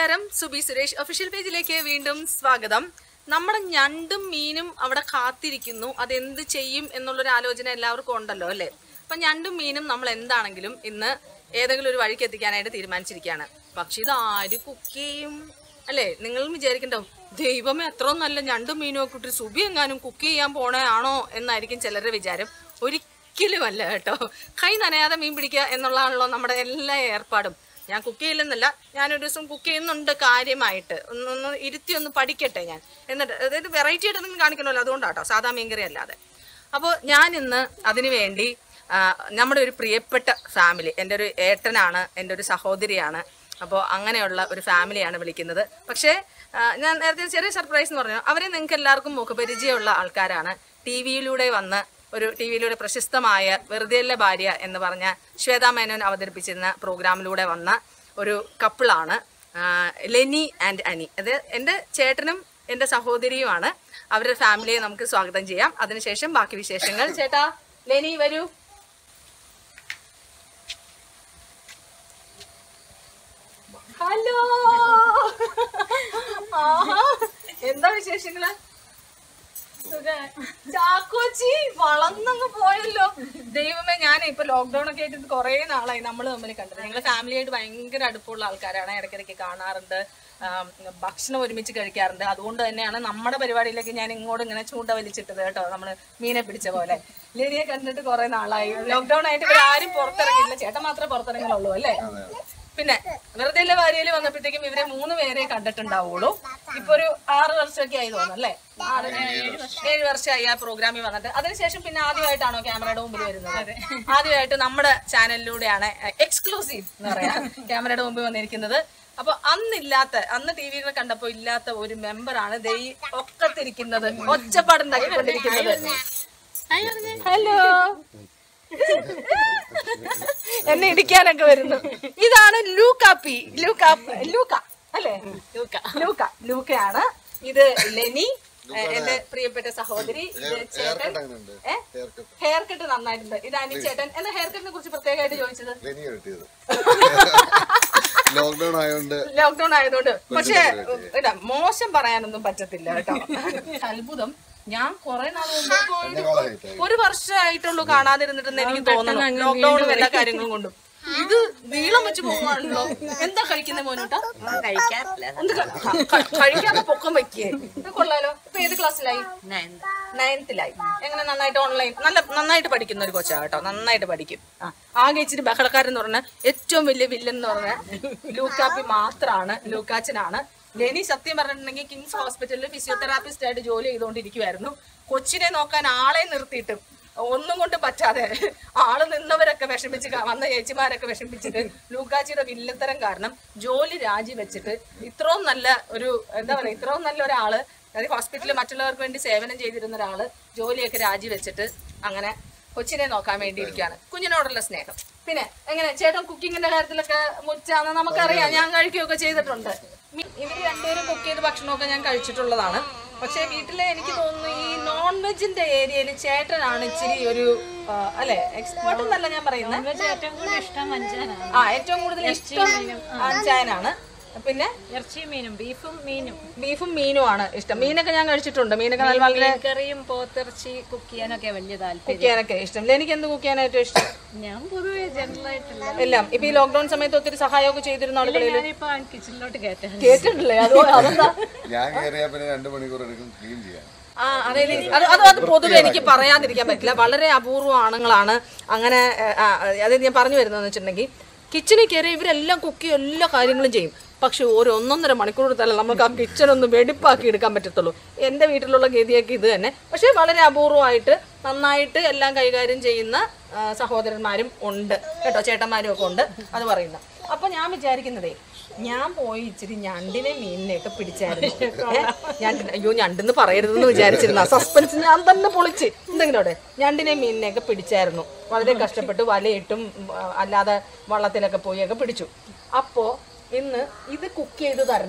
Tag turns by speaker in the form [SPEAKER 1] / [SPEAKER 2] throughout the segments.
[SPEAKER 1] നമസ്കാരം സുബി സുരേഷ് ഒഫീഷ്യൽ പേജിലേക്ക് വീണ്ടും സ്വാഗതം നമ്മുടെ ഞണ്ടും മീനും അവിടെ കാത്തിരിക്കുന്നു അതെന്ത് ചെയ്യും എന്നുള്ളൊരു ആലോചന എല്ലാവർക്കും ഉണ്ടല്ലോ അല്ലേ അപ്പൊ ഞണ്ടും മീനും നമ്മൾ എന്താണെങ്കിലും ഇന്ന് ഏതെങ്കിലും ഒരു വഴിക്ക് എത്തിക്കാനായിട്ട് തീരുമാനിച്ചിരിക്കുകയാണ് പക്ഷെ ഇത് ആര് കുക്ക് ചെയ്യും അല്ലേ നിങ്ങളും വിചാരിക്കണ്ടോ ദൈവമേ അത്ര നല്ല ഞണ്ടും മീനും ഒക്കെ ഇട്ട് സുബി എങ്ങാനും കുക്ക് ചെയ്യാൻ പോണേ ആണോ എന്നായിരിക്കും ചിലരുടെ വിചാരം ഒരിക്കലും അല്ല കേട്ടോ കൈ നനയാതെ മീൻ പിടിക്കുക എന്നുള്ളതാണല്ലോ നമ്മുടെ എല്ലാ ഏർപ്പാടും ഞാൻ കുക്ക് ചെയ്യില്ലെന്നല്ല ഞാനൊരു ദിവസം കുക്ക് ചെയ്യുന്നുണ്ട് കാര്യമായിട്ട് ഒന്ന് ഒന്ന് ഇരുത്തി ഒന്ന് പഠിക്കട്ടെ ഞാൻ എന്നിട്ട് അതായത് വെറൈറ്റി ആയിട്ട് എന്തെങ്കിലും കാണിക്കണമല്ലോ അതുകൊണ്ടാട്ടോ സാധാ മീൻകറി അല്ലാതെ അപ്പോൾ ഞാൻ ഇന്ന് അതിനു വേണ്ടി ആ, നമ്മുടെ ഒരു പ്രിയപ്പെട്ട ഫാമിലി എൻ്റെ ഒരു ഏട്ടനാണ് എൻ്റെ ഒരു സഹോദരിയാണ് അപ്പോൾ അങ്ങനെയുള്ള ഒരു ഫാമിലിയാണ് വിളിക്കുന്നത് പക്ഷേ ആ, ഞാൻ നേരത്തെ ചെറിയ സർപ്രൈസ് എന്ന് പറഞ്ഞു അവരെ നിങ്ങൾക്ക് എല്ലാവർക്കും മുഖപരിചയമുള്ള ആൾക്കാരാണ് ടി വിയിലൂടെ വന്ന് ഒരു ടി വിയിലൂടെ പ്രശസ്തമായ വെറുതെയല്ല ഭാര്യ എന്ന് പറഞ്ഞ ശ്വേതാ മേനോൻ അവതരിപ്പിച്ചിരുന്ന പ്രോഗ്രാമിലൂടെ വന്ന ഒരു കപ്പിളാണ് ലെനി ആൻഡ് അനി അത് എൻ്റെ ചേട്ടനും എൻ്റെ സഹോദരിയുമാണ് അവരുടെ ഫാമിലിയെ നമുക്ക് സ്വാഗതം ചെയ്യാം അതിനുശേഷം ബാക്കി വിശേഷങ്ങൾ ചേട്ടാ ലെനി വരൂ ഹലോ ആഹാ എന്താ വിശേഷങ്ങള് ചാക്കോച്ചി വളർന്നങ്ങ് പോയല്ലോ ദൈവമേ ഞാൻ ഇപ്പൊ ലോക്ക്ഡൌൺ ഒക്കെ ആയിട്ട് കുറെ നാളായി നമ്മൾ തമ്മിൽ കണ്ടത് ഞങ്ങള് ഫാമിലി ആയിട്ട് ഭയങ്കര അടുപ്പമുള്ള ആൾക്കാരാണ് ഇടയ്ക്കിടയ്ക്ക് കാണാറുണ്ട് ആം, ഭക്ഷണം ഒരുമിച്ച് കഴിക്കാറുണ്ട് അതുകൊണ്ട് തന്നെയാണ് നമ്മുടെ പരിപാടിയിലേക്ക് ഞാൻ ഇങ്ങോട്ട് ഇങ്ങനെ ചൂണ്ട വലിച്ചിട്ടത് കേട്ടോ നമ്മള് മീനെ പിടിച്ച പോലെ ലിനിയെ കണ്ടിട്ട് കുറെ നാളായി ലോക്ക്ഡൌൺ ആയിട്ട് ഇവർ ആരും പുറത്തിറങ്ങിയില്ല ചേട്ടൻ മാത്രമേ പുറത്തിറങ്ങലുള്ളൂ അല്ലേ പിന്നെ വെറുതെ വാരിയല് വന്നപ്പോഴത്തേക്കും ഇവരെ മൂന്ന് പേരെ കണ്ടിട്ടുണ്ടാവുള്ളൂ ഇപ്പൊ ഒരു ആറ് വർഷമൊക്കെ ആയി തോന്നുന്നു അല്ലേ ആറ് ഏഴ് വർഷമായി ആ പ്രോഗ്രാമിൽ വന്നിട്ട് അതിനുശേഷം പിന്നെ ആദ്യമായിട്ടാണോ ക്യാമറയുടെ മുമ്പിൽ വരുന്നത് ആദ്യമായിട്ട് നമ്മുടെ ചാനലിലൂടെയാണ് എക്സ്ക്ലൂസീവ് എന്ന് പറയാ ക്യാമറയുടെ മുമ്പിൽ വന്നിരിക്കുന്നത് അപ്പൊ അന്നില്ലാത്ത അന്ന് ടി വിയിൽ കണ്ടപ്പോ ഇല്ലാത്ത ഒരു മെമ്പറാണ് ദൈ ഒക്കത്തിരിക്കുന്നത് ഒച്ചപ്പാടുണ്ടാക്കിക്കൊണ്ടിരിക്കുന്നത് ഹലോ എന്നെ ഇടിക്കാനൊക്കെ വരുന്നു ഇതാണ് ലൂക്കാപ്പി ലൂക്ക ലൂക്ക അല്ലേ ലൂക്ക ലൂക്ക ലൂക്കയാണ് ഇത് ലെനി എ- എന്റെ പ്രിയപ്പെട്ട സഹോദരി ഇത് ചേട്ടൻ ഏ ഹെയർ കട്ട് നന്നായിട്ടുണ്ട് ഇത് അനി ചേട്ടൻ എന്താ ഹെയർ കട്ടിനെ കുറിച്ച് പ്രത്യേകമായിട്ട് ചോദിച്ചത്
[SPEAKER 2] ലെനി കിട്ടിയത് ലോക്ക്ഡൌൺ ആയതുകൊണ്ട്
[SPEAKER 1] ലോക്ക്ഡൌൺ ആയതുകൊണ്ട് പക്ഷേ ഇല്ല മോശം പറയാനൊന്നും പറ്റത്തില്ല കേട്ടോ അത്ഭുതം ഞാൻ കുറെ നാൾ മുമ്പ് പോയിട്ട്
[SPEAKER 2] കോളായിട്ടായി
[SPEAKER 1] ഒരു വർഷമായിട്ടുള്ളൂ കാണാതിരുന്നിട്ടെന്ന് എനിക്ക് തോന്നുന്നു ലോക്ക്ഡൌണും എല്ലാ കാര്യങ്ങളും കൊണ്ടും ഇത് നീളം വെച്ച് പോവാണല്ലോ എന്താ കഴിക്കുന്ന മോനോട്ടാ എന്ത് ക- ക- കഴിക്കാതെ പൊക്കം വെക്കേ ഇത് കൊള്ളാലോ ഇപ്പൊ ഏത് ക്ലാസ്സിലായി നയൻത്തിലായി എങ്ങനെ നന്നായിട്ട് ഓൺലൈൻ നല്ല നന്നായിട്ട് പഠിക്കുന്ന ഒരു കൊച്ചാ കേട്ടോ നന്നായിട്ട് പഠിക്കും ആ ആകെ ഇച്ചിരി ബഹളക്കാരൻ എന്ന് പറഞ്ഞാൽ ഏറ്റവും വലിയ വില്ലൻ എന്ന് പറഞ്ഞാൽ ലൂക്കാപ്പി മാത്രമാണ് ലൂക്കാച്ചനാണ് ലെനി സത്യം പറഞ്ഞിട്ടുണ്ടെങ്കിൽ കിങ്സ് ഹോസ്പിറ്റലിൽ ഫിസിയോതെറാപ്പിസ്റ്റ് ആയിട്ട് ജോലി ചെയ്തുകൊണ്ടിരിക്കുവായിരുന്നു കൊച്ചിനെ നോക്കാൻ ആളെ നിർത്തിയിട്ടും ഒന്നും കൊണ്ട് പറ്റാതെ ആള് നിന്നവരൊക്കെ വിഷമിച്ച് ക- വന്ന ചേച്ചിമാരൊക്കെ വിഷമിച്ചിട്ട് ലൂക്കാച്ചിയുടെ വില്ലത്തരം കാരണം ജോലി രാജിവെച്ചിട്ട് ഇത്രയും നല്ല ഒരു എന്താ പറയാ ഇത്രയും നല്ല ഒരാള് അതായത് ഹോസ്പിറ്റലിൽ മറ്റുള്ളവർക്ക് വേണ്ടി സേവനം ചെയ്തിരുന്ന ഒരാള് ജോലിയൊക്കെ രാജിവെച്ചിട്ട് അങ്ങനെ കൊച്ചിനെ നോക്കാൻ വേണ്ടി ഇരിക്കുകയാണ് കുഞ്ഞിനോടുള്ള സ്നേഹം പിന്നെ എങ്ങനെ ചേട്ടൻ കുക്കിങ്ങിന്റെ കാര്യത്തിലൊക്കെ മുച്ചാന്ന് നമുക്കറിയാം ഞാൻ കഴിക്കുകയൊക്കെ ചെയ്തിട്ടുണ്ട് മി- ഇവര് രണ്ടുപേരും കുക്ക് ചെയ്ത് ഭക്ഷണമൊക്കെ ഞാൻ കഴിച്ചിട്ടുള്ളതാണ് പക്ഷെ വീട്ടിലെ എനിക്ക് തോന്നുന്നു ഈ നോൺ വെജിന്റെ ഏരിയയിൽ ചേട്ടനാണ് ഇച്ചിരി ഒരു ആ, അല്ലെ എക്സ്പേർട്ട് എന്നല്ല ഞാൻ പറയുന്നത്
[SPEAKER 3] ഏറ്റവും കൂടുതൽ ഇഷ്ടം മഞ്ചാനാണ്
[SPEAKER 1] ആ ഏറ്റവും കൂടുതൽ ഇഷ്ടം അഞ്ചായനാണ് പിന്നെ
[SPEAKER 3] ഇറച്ചി മീനും ബീഫും മീനും
[SPEAKER 1] ബീഫും മീനും ആണ് ഇഷ്ടം മീനൊക്കെ ഞാൻ കഴിച്ചിട്ടുണ്ട് മീനൊക്കെ നല്ല വളരെ
[SPEAKER 3] കറിയും പോത്തിറച്ചി കുക്ക് ചെയ്യാനൊക്കെ വലിയ താല്പര്യം
[SPEAKER 1] കുക്ക് ചെയ്യാനൊക്കെ ഇഷ്ടം എനിക്ക് എന്ത് കുക്ക് ചെയ്യാൻ ഏറ്റവും ഇഷ്ടം
[SPEAKER 3] ഞാൻ പൊതുവെ ജനറൽ ആയിട്ടുള്ള
[SPEAKER 1] എല്ലാം ഇപ്പൊ ഈ ലോക്ക്ഡൌൺ സമയത്ത് ഒത്തിരി സഹായമൊക്കെ ചെയ്തിരുന്ന ആളുകളിൽ
[SPEAKER 3] ഞാനിപ്പോ കിച്ചണിലോട്ട് കയറ്റാൻ
[SPEAKER 1] കേട്ടിട്ടില്ലേ അത് അതെന്താ
[SPEAKER 2] ഞാൻ കയറിയാ പിന്നെ രണ്ടു മണിക്കൂർ എടുക്കും ക്ലീൻ ചെയ്യാൻ
[SPEAKER 1] ആ അതെ അത് അത് അത് പൊതുവെ എനിക്ക് പറയാതിരിക്കാൻ പറ്റില്ല വളരെ അപൂർവ ആണുങ്ങളാണ് അങ്ങനെ ആ, അത് ഞാൻ പറഞ്ഞു വരുന്നതെന്ന് വെച്ചിട്ടുണ്ടെങ്കിൽ കിച്ചണിൽ കയറി ഇവരെല്ലാം കുക്ക് ചെയ്യും എല്ലാ കാര്യങ്ങളും ചെയ്യും പക്ഷെ ഒരു ഒന്നൊന്നര മണിക്കൂർ എടുത്താലേ നമുക്ക് ആ കിച്ചൺ ഒന്ന് വെടിപ്പാക്കി എടുക്കാൻ പറ്റത്തുള്ളൂ എൻ്റെ വീട്ടിലുള്ള ഗതിയൊക്കെ ഇത് തന്നെ പക്ഷെ വളരെ അപൂർവമായിട്ട് നന്നായിട്ട് എല്ലാം കൈകാര്യം ചെയ്യുന്ന ആ, സഹോദരന്മാരും ഉണ്ട് കേട്ടോ ചേട്ടന്മാരും ഒക്കെ ഉണ്ട് അത് പറയുന്ന അപ്പൊ ഞാൻ വിചാരിക്കുന്നതേ ഞാൻ പോയി ഇച്ചിരി ഞണ്ടിനെ മീനിനെ ഒക്കെ പിടിച്ചായിരുന്നു ഏ? ഞണ്ടിനെ അയ്യോ ഞണ്ടെന്ന് പറയരുതെന്ന് വിചാരിച്ചിരുന്ന സസ്പെൻസ് ഞാൻ തന്നെ പൊളിച്ച് എന്തെങ്കിലും അവിടെ ഞണ്ടിനെ മീനിനെ ഒക്കെ പിടിച്ചായിരുന്നു വളരെ കഷ്ടപ്പെട്ട് വലയിട്ടും ഉം, അല്ലാതെ വള്ളത്തിലൊക്കെ പോയി ഒക്കെ പിടിച്ചു അപ്പോ ഇന്ന് ഇത് കുക്ക് ചെയ്ത് തരണം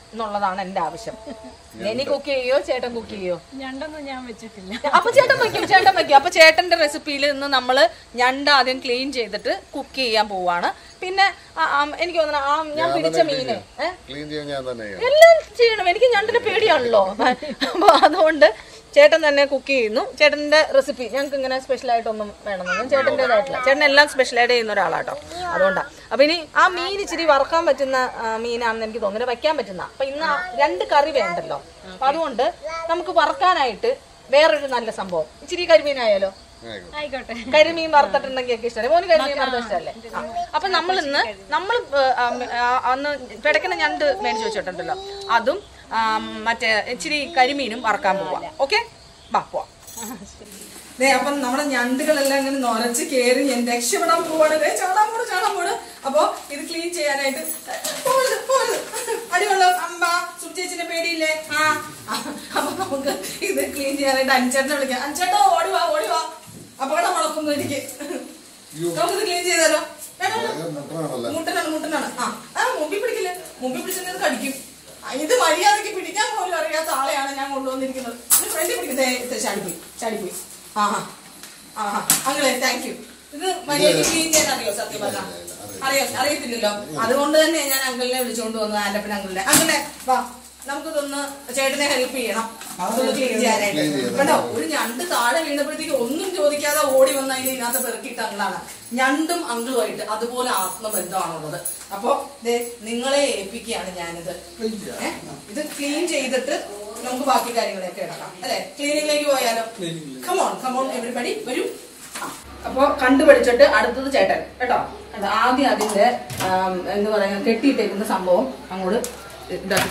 [SPEAKER 1] എന്നുള്ളതാണ് എന്റെ ആവശ്യം ലെനി കുക്ക് ചെയ്യോ ചേട്ടൻ കുക്ക് ചെയ്യോ
[SPEAKER 3] ഞണ്ടൊന്നും ഞാൻ വെച്ചിട്ടില്ല
[SPEAKER 1] അപ്പൊ ചേട്ടൻ വയ്ക്കും ചേട്ടൻ വയ്ക്കും അപ്പൊ ചേട്ടന്റെ റെസിപ്പിയിൽ നിന്ന് നമ്മള് ഞണ്ട് ആദ്യം ക്ലീൻ ചെയ്തിട്ട് കുക്ക് ചെയ്യാൻ പോവാണ് പിന്നെ ആ, ആ, എനിക്ക് തോന്നുന്നു ആ ഞാൻ പിടിച്ച മീന് ഏഹ്
[SPEAKER 2] ക്ലീൻ ചെയ്യാൻ ഞാൻ തന്നെ ചെയ്യാം
[SPEAKER 1] എല്ലാം ചെയ്യണം എനിക്ക് ഞണ്ടിന് പേടിയാണല്ലോ അപ്പൊ അതുകൊണ്ട് ചേട്ടൻ തന്നെ കുക്ക് ചെയ്യുന്നു ചേട്ടന്റെ റെസിപ്പി ഞങ്ങൾക്ക് ഇങ്ങനെ സ്പെഷ്യൽ ആയിട്ടൊന്നും വേണമെന്നൊന്നും ചേട്ടൻ്റെതായിട്ടില്ല ചേട്ടൻ എല്ലാം സ്പെഷ്യലായിട്ട് ചെയ്യുന്ന ഒരാളാട്ടോ അതുകൊണ്ടാ അപ്പൊ ഇനി ആ മീൻ ഇച്ചിരി വറക്കാൻ പറ്റുന്ന ആ, മീനാണെന്ന് എനിക്ക് തോന്നുന്നത് വയ്ക്കാൻ പറ്റുന്ന അപ്പൊ ഇന്ന് ആ രണ്ട് കറി വേണ്ടല്ലോ അപ്പൊ അതുകൊണ്ട് നമുക്ക് വറക്കാനായിട്ട് വേറൊരു നല്ല സംഭവം ഇച്ചിരി കരിമീനായാലോ
[SPEAKER 2] ആയിക്കോട്ടെ.
[SPEAKER 3] ആയിക്കോട്ടെ
[SPEAKER 1] കരിമീൻ വറുത്തിട്ടുണ്ടെങ്കിൽ ഒക്കെ ഇഷ്ടമല്ലേ മോന് കരിമീൻ വറുത്ത ഇഷ്ടമല്ലേ ആ. അപ്പൊ നമ്മൾ ഇന്ന് നമ്മൾ അന്ന് പിടക്കണ ഞണ്ട് മേടിച്ച് വെച്ചിട്ടുണ്ടല്ലോ അതും ആ, മറ്റേ ഇച്ചിരി കരിമീനും വറക്കാൻ പോവാം ഓക്കെ വാ പോവാം ദേ അപ്പം നമ്മുടെ ഞണ്ടുകളെല്ലാം ഇങ്ങനെ നൊരച്ച് കയറി ഞാൻ രക്ഷപ്പെടാൻ പോവാണ് ദേ ചാടാൻ പോണ് ചാടാൻ പോണ് അപ്പൊ ഇത് ക്ലീൻ ചെയ്യാനായിട്ട് പോവരുത് പോവരുത് അടിവെള്ളം അമ്പ സുചേച്ചിന്റെ പേടിയില്ലേ ആ അപ്പൊ നമുക്ക് ഇത് ക്ലീൻ ചെയ്യാനായിട്ട് അഞ്ചേട്ടനെ വിളിക്കാം അഞ്ചേട്ടോ ഓടി വാ ഓടി വാ അപകടം വളക്കുന്നു എനിക്ക് നമുക്കിത് ക്ലീൻ ചെയ്താലോ വേണ്ട, വേണ്ട.
[SPEAKER 2] ഇത് മുട്ടനാണല്ലേ?
[SPEAKER 1] മുട്ടനാണ് മുട്ടനാണ് ആ ആ മുമ്പിൽ പിടിക്കില്ല മുമ്പിൽ പിടിച്ചത് കടിക്കും ആ, ഇത് മര്യാദക്ക് പിടിക്കാൻ പോലും അറിയാത്ത ആളെയാണ് ഞാൻ കൊണ്ടുവന്നിരിക്കുന്നത് ഇത് ഫ്രണ്ടിൽ പിടിക്കുന്നത് ചാടിപ്പോയി ചാടിപ്പോയി ആഹാ ആഹാ അങ്ങനെ താങ്ക് യു ഇത് മര്യാദക്ക് ക്ലീൻ ചെയ്യാൻ അറിയോ സത്യം പറഞ്ഞാ അറിയോ അറിയത്തില്ലല്ലോ അതുകൊണ്ട് തന്നെ ഞാൻ അങ്കിളിനെ വിളിച്ചുകൊണ്ട് വന്നു ആൻഡപ്പൻ അങ്കിളിനെ അങ്കിളെ വാ നമുക്കിതൊന്ന് ചേട്ടനെ ഹെൽപ്പ് ചെയ്യണം അതൊന്ന് ക്ലീൻ ചെയ്യാനായിട്ട്
[SPEAKER 2] Clean ചെയ്യാൻ.
[SPEAKER 1] കേട്ടോ ഒരു ഞണ്ട് താഴെ വീണപ്പോഴത്തേക്ക് ഒന്നും ചോദിക്കാതെ ഓടി വന്ന അതിന് ഇതിനകത്ത് പെറുക്കിയിട്ട് അങ്കിളാണ് ഞണ്ടും അങ്കിളുമായിട്ട് അതുപോലെ ആത്മബന്ധമാണുള്ളത് അപ്പൊ ദേ നിങ്ങളെ ഏൽപ്പിക്കുകയാണ് ഞാനിത് ഏ? ഇത് ക്ലീൻ ചെയ്തിട്ട് നമുക്ക് ബാക്കി കാര്യങ്ങളൊക്കെ എടുക്കാം അല്ലെ ക്ലീനിങ്ങിലേക്ക് പോയാലോ കമോൺ കമോൺ എവരിബഡി വരൂ ആ. അപ്പൊ കണ്ടുപിടിച്ചിട്ട് അടുത്തത് ചേട്ടൻ കേട്ടോ കണ്ടോ ആദ്യം അതിന്റെ ആം, എന്താ പറയാ കെട്ടിയിട്ടേക്കുന്ന സംഭവം അങ്ങോട്ട് ഇതാക്കി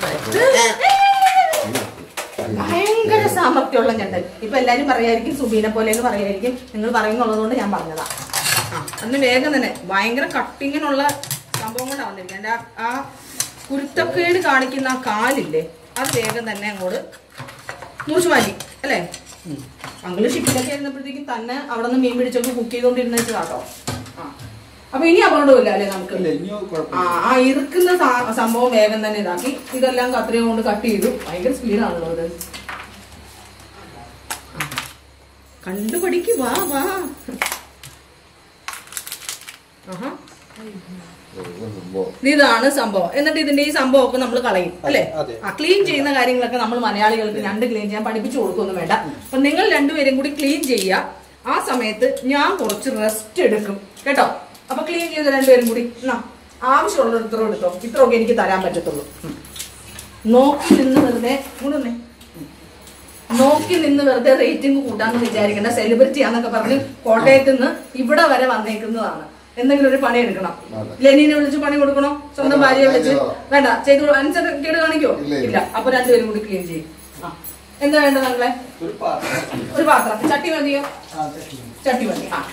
[SPEAKER 1] പറയാം ഭയങ്കര സാമർത്ഥ്യമുള്ള ഞണ്ടൻ ഇപ്പൊ എല്ലാരും പറയായിരിക്കും സുബീനെ പോലെ എന്ന് പറയായിരിക്കും നിങ്ങൾ പറയുന്നുള്ളത് കൊണ്ട് ഞാൻ പറഞ്ഞതാ ആ അന്ന് വേഗം തന്നെ ഭയങ്കര കട്ടിങ്ങിനുള്ള സംഭവം കൊണ്ടാണ് വന്നിരിക്കുന്നത് എൻ്റെ ആ ആ കുരുത്തക്കേട് കാണിക്കുന്ന ആ കാലില്ലേ അത് വേഗം തന്നെ അങ്ങോട്ട് മുറിച്ചു മാറ്റി അല്ലേ അങ്കിള് ഷിപ്പിലൊക്കെ ഇരുന്നപ്പോഴത്തേക്കും തന്നെ അവിടെ നിന്ന് മീൻ പിടിച്ചൊക്കെ കുക്ക് ചെയ്തോണ്ടിരുന്ന കേട്ടോ ആ അപ്പൊ ഇനി അപകടമില്ല അല്ലേ നമുക്ക് ആ ആ ഇറുക്കുന്ന സാ- സംഭവം വേഗം തന്നെ ഇതാക്കി ഇതെല്ലാം കത്രിക കൊണ്ട് കട്ട് ചെയ്തു ഭയങ്കര സ്പീഡാണല്ലോ ഇത് ആ. കണ്ടുപഠിക്ക് വാ വാ ആഹാ
[SPEAKER 2] സംഭവം
[SPEAKER 1] ഇതാണ് സംഭവം എന്നിട്ട് ഇതിന്റെ ഈ സംഭവമൊക്കെ നമ്മൾ കളയും അല്ലെ ആ ക്ലീൻ ചെയ്യുന്ന കാര്യങ്ങളൊക്കെ നമ്മൾ മലയാളികൾക്ക് രണ്ട് ക്ലീൻ ചെയ്യാൻ പഠിപ്പിച്ചു കൊടുക്കൊന്നും വേണ്ട അപ്പൊ നിങ്ങൾ രണ്ടുപേരും കൂടി ക്ലീൻ ചെയ്യുക ആ സമയത്ത് ഞാൻ കുറച്ച് റെസ്റ്റ് എടുക്കും കേട്ടോ അപ്പൊ ക്ലീൻ ചെയ്ത രണ്ടുപേരും കൂടി എന്നാ ആവശ്യമുള്ള ഇത്ര എടുത്തോ ഇത്രയൊക്കെ എനിക്ക് തരാൻ പറ്റത്തുള്ളൂ ഉം. നോക്കി നിന്ന് വെറുതെ ഇങ്ങോട്ട് വന്നേ. നോക്കി നിന്ന് വെറുതെ റേറ്റിംഗ് കൂട്ടാന്ന് വിചാരിക്കേണ്ട സെലിബ്രിറ്റി ആന്നൊക്കെ പറഞ്ഞ് കോട്ടയത്ത് നിന്ന് ഇവിടെ വരെ വന്നേക്കുന്നതാണ് എന്തെങ്കിലും ഒരു പണി എടുക്കണം ലെനീനെ വിളിച്ച് പണി കൊടുക്കണോ സ്വന്തം ഭാര്യയെ വിളിച്ച് വേണ്ട ചെയ്തു അനുസരിക്കേട് കാണിക്കോ
[SPEAKER 2] ഇല്ല, ഇല്ല.
[SPEAKER 1] ഇല്ല അപ്പൊ രണ്ടുപേരും കൂടി ക്ലീൻ ചെയ്യും ആ. എന്താ വേണ്ടത് നിങ്ങളെ ഒരു പാത്രം ചട്ടി മതിയോ ചട്ടി മതി ആ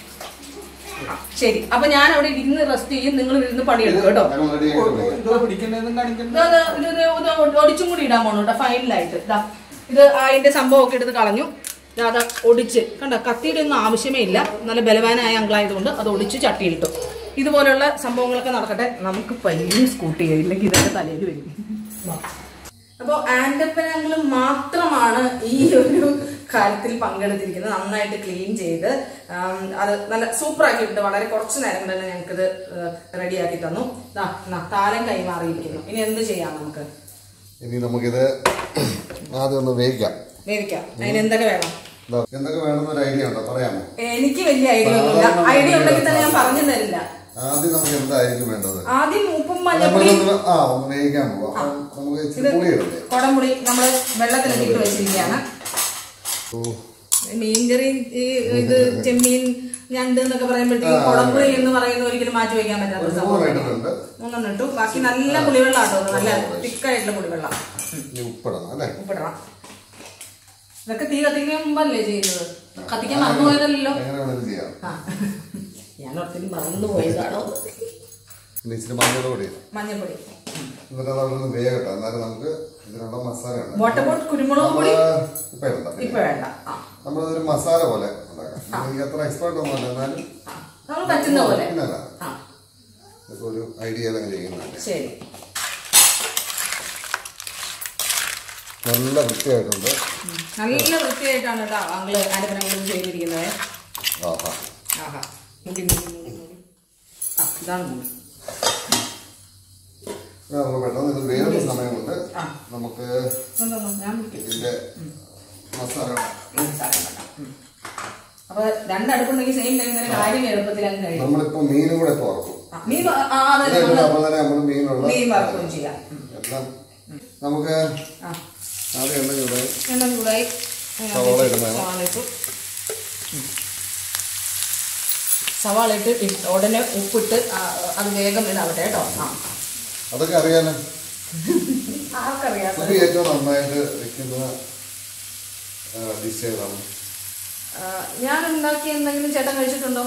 [SPEAKER 1] ആ, ശരി അപ്പൊ ഞാൻ അവിടെ ഇരുന്ന് റെസ്റ്റ് ചെയ്യും നിങ്ങൾ ഇരുന്ന് പണിയെടുക്കും കേട്ടോ
[SPEAKER 2] ഞങ്ങൾ റെഡി ആയിട്ട് വിളിക്കാം
[SPEAKER 1] ഇത് അത് ഇത് ഇത് ഇത് ഒ- ഒടിച്ചും കൂടി ഇടാൻ പോണു കേട്ടോ ഫൈനലായിട്ട് ഇതാ ഇത് അതിന്റെ സംഭവം ഒക്കെ എടുത്ത് കളഞ്ഞു ദാ അത് ഒടിച്ച് കണ്ട കത്തിയുടെ ഒന്നും ആവശ്യമേ ഇല്ല നല്ല ബലവാനായ അങ്കിളായതുകൊണ്ട് അത് ഒടിച്ച് ചട്ടിയിലിട്ടു ഇതുപോലെയുള്ള സംഭവങ്ങളൊക്കെ നടക്കട്ടെ നമുക്ക് പയ്യെ സ്കൂട്ടി ഇല്ലെങ്കിൽ ഇതൊക്കെ തലയിൽ വരും അപ്പൊ ആൻഡപ്പൻ അങ്കിള് മാത്രമാണ് ഈ ഒരു കാര്യത്തിൽ പങ്കെടുത്തിരിക്കുന്നത് നന്നായിട്ട് ക്ലീൻ ചെയ്ത് ആം, അത് നല്ല സൂപ്പർ ആക്കിയിട്ടുണ്ട് വളരെ കുറച്ച് നേരം കൊണ്ട് തന്നെ ഞങ്ങൾക്കിത് റെഡിയാക്കി തന്നു ദാ, എന്നാ, താരം കൈമാറിയിരിക്കുന്നു ഇനി എന്ത് ചെയ്യാം നമുക്ക്
[SPEAKER 2] ഇനി നമുക്കിത് ആദ്യം ഒന്ന് വേവിക്കാം
[SPEAKER 1] വേവിക്കാം അതിന് എന്തൊക്കെ വേണം
[SPEAKER 2] ദാ, എന്തൊക്കെ വേണമെന്ന് ഒരു ഐഡിയ ഉണ്ടോ പറയാമോ
[SPEAKER 1] എനിക്ക് വലിയ ഐഡിയ ഒന്നുമില്ല ഐഡിയ ഉണ്ടെങ്കിൽ തന്നെ ഞാൻ പറഞ്ഞു തരില്ല
[SPEAKER 2] ആദ്യം നമുക്ക് എന്തായിരിക്കും വേണ്ടത്
[SPEAKER 1] ആദ്യം ഉപ്പും മഞ്ഞപ്പൊടി
[SPEAKER 2] നമ്മളൊന്ന് ആ ഒന്ന് വേവിക്കാൻ പോവാം അപ്പം നമുക്ക് ഇച്ചിരി പുളി ഇടണ്ടേ
[SPEAKER 1] കുടംപുളി നമ്മൾ വെള്ളത്തിലൊക്കെ ഇട്ട് വെച്ചിരിക്കുകയാണ്
[SPEAKER 2] ഓ
[SPEAKER 1] മീൻകറി ഈ ഇത് ചെമ്മീൻ ഞണ്ട് എന്നൊക്കെ പറയുമ്പോഴത്തേക്ക് കുടംപുളി എന്ന് പറയുന്ന ഒരിക്കലും മാറ്റി വയ്ക്കാൻ പറ്റാത്ത
[SPEAKER 2] ഒരു
[SPEAKER 1] സംഭവം
[SPEAKER 2] മൂന്ന് ഇട്ടിട്ടുണ്ട്
[SPEAKER 1] മൂന്നെണ്ണം ഇട്ടു ബാക്കി നല്ല പുളിവെള്ളം ആട്ടോ ഇത് നല്ല തിക്കായിട്ടുള്ള പുളിവെള്ളം
[SPEAKER 2] ഇനി ഉപ്പിടണം അല്ലേ
[SPEAKER 1] ഉപ്പിടണം ഇതൊക്കെ തീ കത്തിക്കാൻ മുമ്പല്ലേ ചെയ്യുന്നത് കത്തിക്കാൻ മറന്നുപോയതല്ലോ
[SPEAKER 2] എങ്ങനെ വേണമെങ്കിലും ചെയ്യാം
[SPEAKER 1] ആ ഞാൻ ഒത്തിരി മറന്നു പോയതാണോ
[SPEAKER 2] ഇനി ഇച്ചിരി മഞ്ഞൾ പൊടി
[SPEAKER 1] മഞ്ഞൾപ്പൊടി
[SPEAKER 2] എന്നിട്ട് അതൊന്ന് വേഗട്ടെ എന്നാലും നമുക്ക് ഇതിനുള്ള മസാല ഉണ്ട്
[SPEAKER 1] വോട്ടപ്പോട്ട് കുരുമുളക് പൊടി
[SPEAKER 2] ഇപ്പൊ ഇടണ്ട
[SPEAKER 1] ഇപ്പൊ വേണ്ട ആ
[SPEAKER 2] നമ്മളതൊരു മസാല പോലെ ഉണ്ടാക്കാം എനിക്ക് അത്ര എക്സ്പേർട്ട് ഒന്നുമല്ല എന്നാലും
[SPEAKER 1] ആ. നമ്മൾ പറ്റുന്ന പോലെ
[SPEAKER 2] പിന്നല്ല
[SPEAKER 1] ആ
[SPEAKER 2] ഇതൊക്കെ ഒരു ഐഡിയ ചെയ്യുന്നതല്ലേ
[SPEAKER 1] ശരി
[SPEAKER 2] നല്ല വൃത്തിയായിട്ടുണ്ട്
[SPEAKER 1] നല്ല വൃത്തിയായിട്ടാണ് കേട്ടോ അങ്ങള് അനുഗ്രഹങ്ങളും ചെയ്തിരിക്കുന്നത്
[SPEAKER 2] ആഹാ
[SPEAKER 1] ആഹാ മുടി മുടി മുടി മുടി ആ ഇതാണ് മുടി
[SPEAKER 2] ഇനി നമുക്ക് പെട്ടെന്ന് ഇത് വേറുന്ന സമയം കൊണ്ട്
[SPEAKER 1] ആ.
[SPEAKER 2] നമുക്ക്
[SPEAKER 1] ഒന്ന് ഒന്ന് ഞാൻ പിടിക്കാം.
[SPEAKER 2] ഇതിന്റെ മസാല
[SPEAKER 1] മനസ്സിലാക്കാൻ പറ്റാം. ഉം. അപ്പൊ രണ്ടടുപ്പുണ്ടെങ്കിൽ സെയിം ടൈം തന്നെ കാര്യം എളുപ്പത്തിൽ അങ്ങ് കഴിയും
[SPEAKER 2] നമ്മളിപ്പോ മീനും കൂടെ ഇപ്പൊ വറക്കും
[SPEAKER 1] ആ, മീൻ വ- ആ, അതെ,
[SPEAKER 2] ഇത്
[SPEAKER 1] നമ്മള്
[SPEAKER 2] അപ്പൊ തന്നെ നമ്മൾ മീനുള്ള
[SPEAKER 1] മീൻ വറക്കുകയും ചെയ്യാം ഉം.
[SPEAKER 2] എല്ലാം നമുക്ക്
[SPEAKER 1] ആ
[SPEAKER 2] ആദ്യം എണ്ണ ചൂടായി
[SPEAKER 1] എണ്ണ ചൂടായി
[SPEAKER 2] സവാള ഇടുന്നതാണ്.
[SPEAKER 1] സവാള ഇട്ടു ഉം. സവാള ഇട്ട് ഇട്ട് ഉടനെ ഉപ്പിട്ട് ആ, അത് വേഗം ഇതാവട്ടെ കേട്ടോ ആ
[SPEAKER 2] അതൊക്കെ അറിയാലോ
[SPEAKER 1] ആർക്കറിയാം
[SPEAKER 2] ഇത് ഏറ്റവും നന്നായിട്ട് വെക്കുന്ന ഡിഷ് ഏതാണ്
[SPEAKER 1] ആ, ഞാൻ ഉണ്ടാക്കി എന്തെങ്കിലും ചേട്ടൻ കഴിച്ചിട്ടുണ്ടോ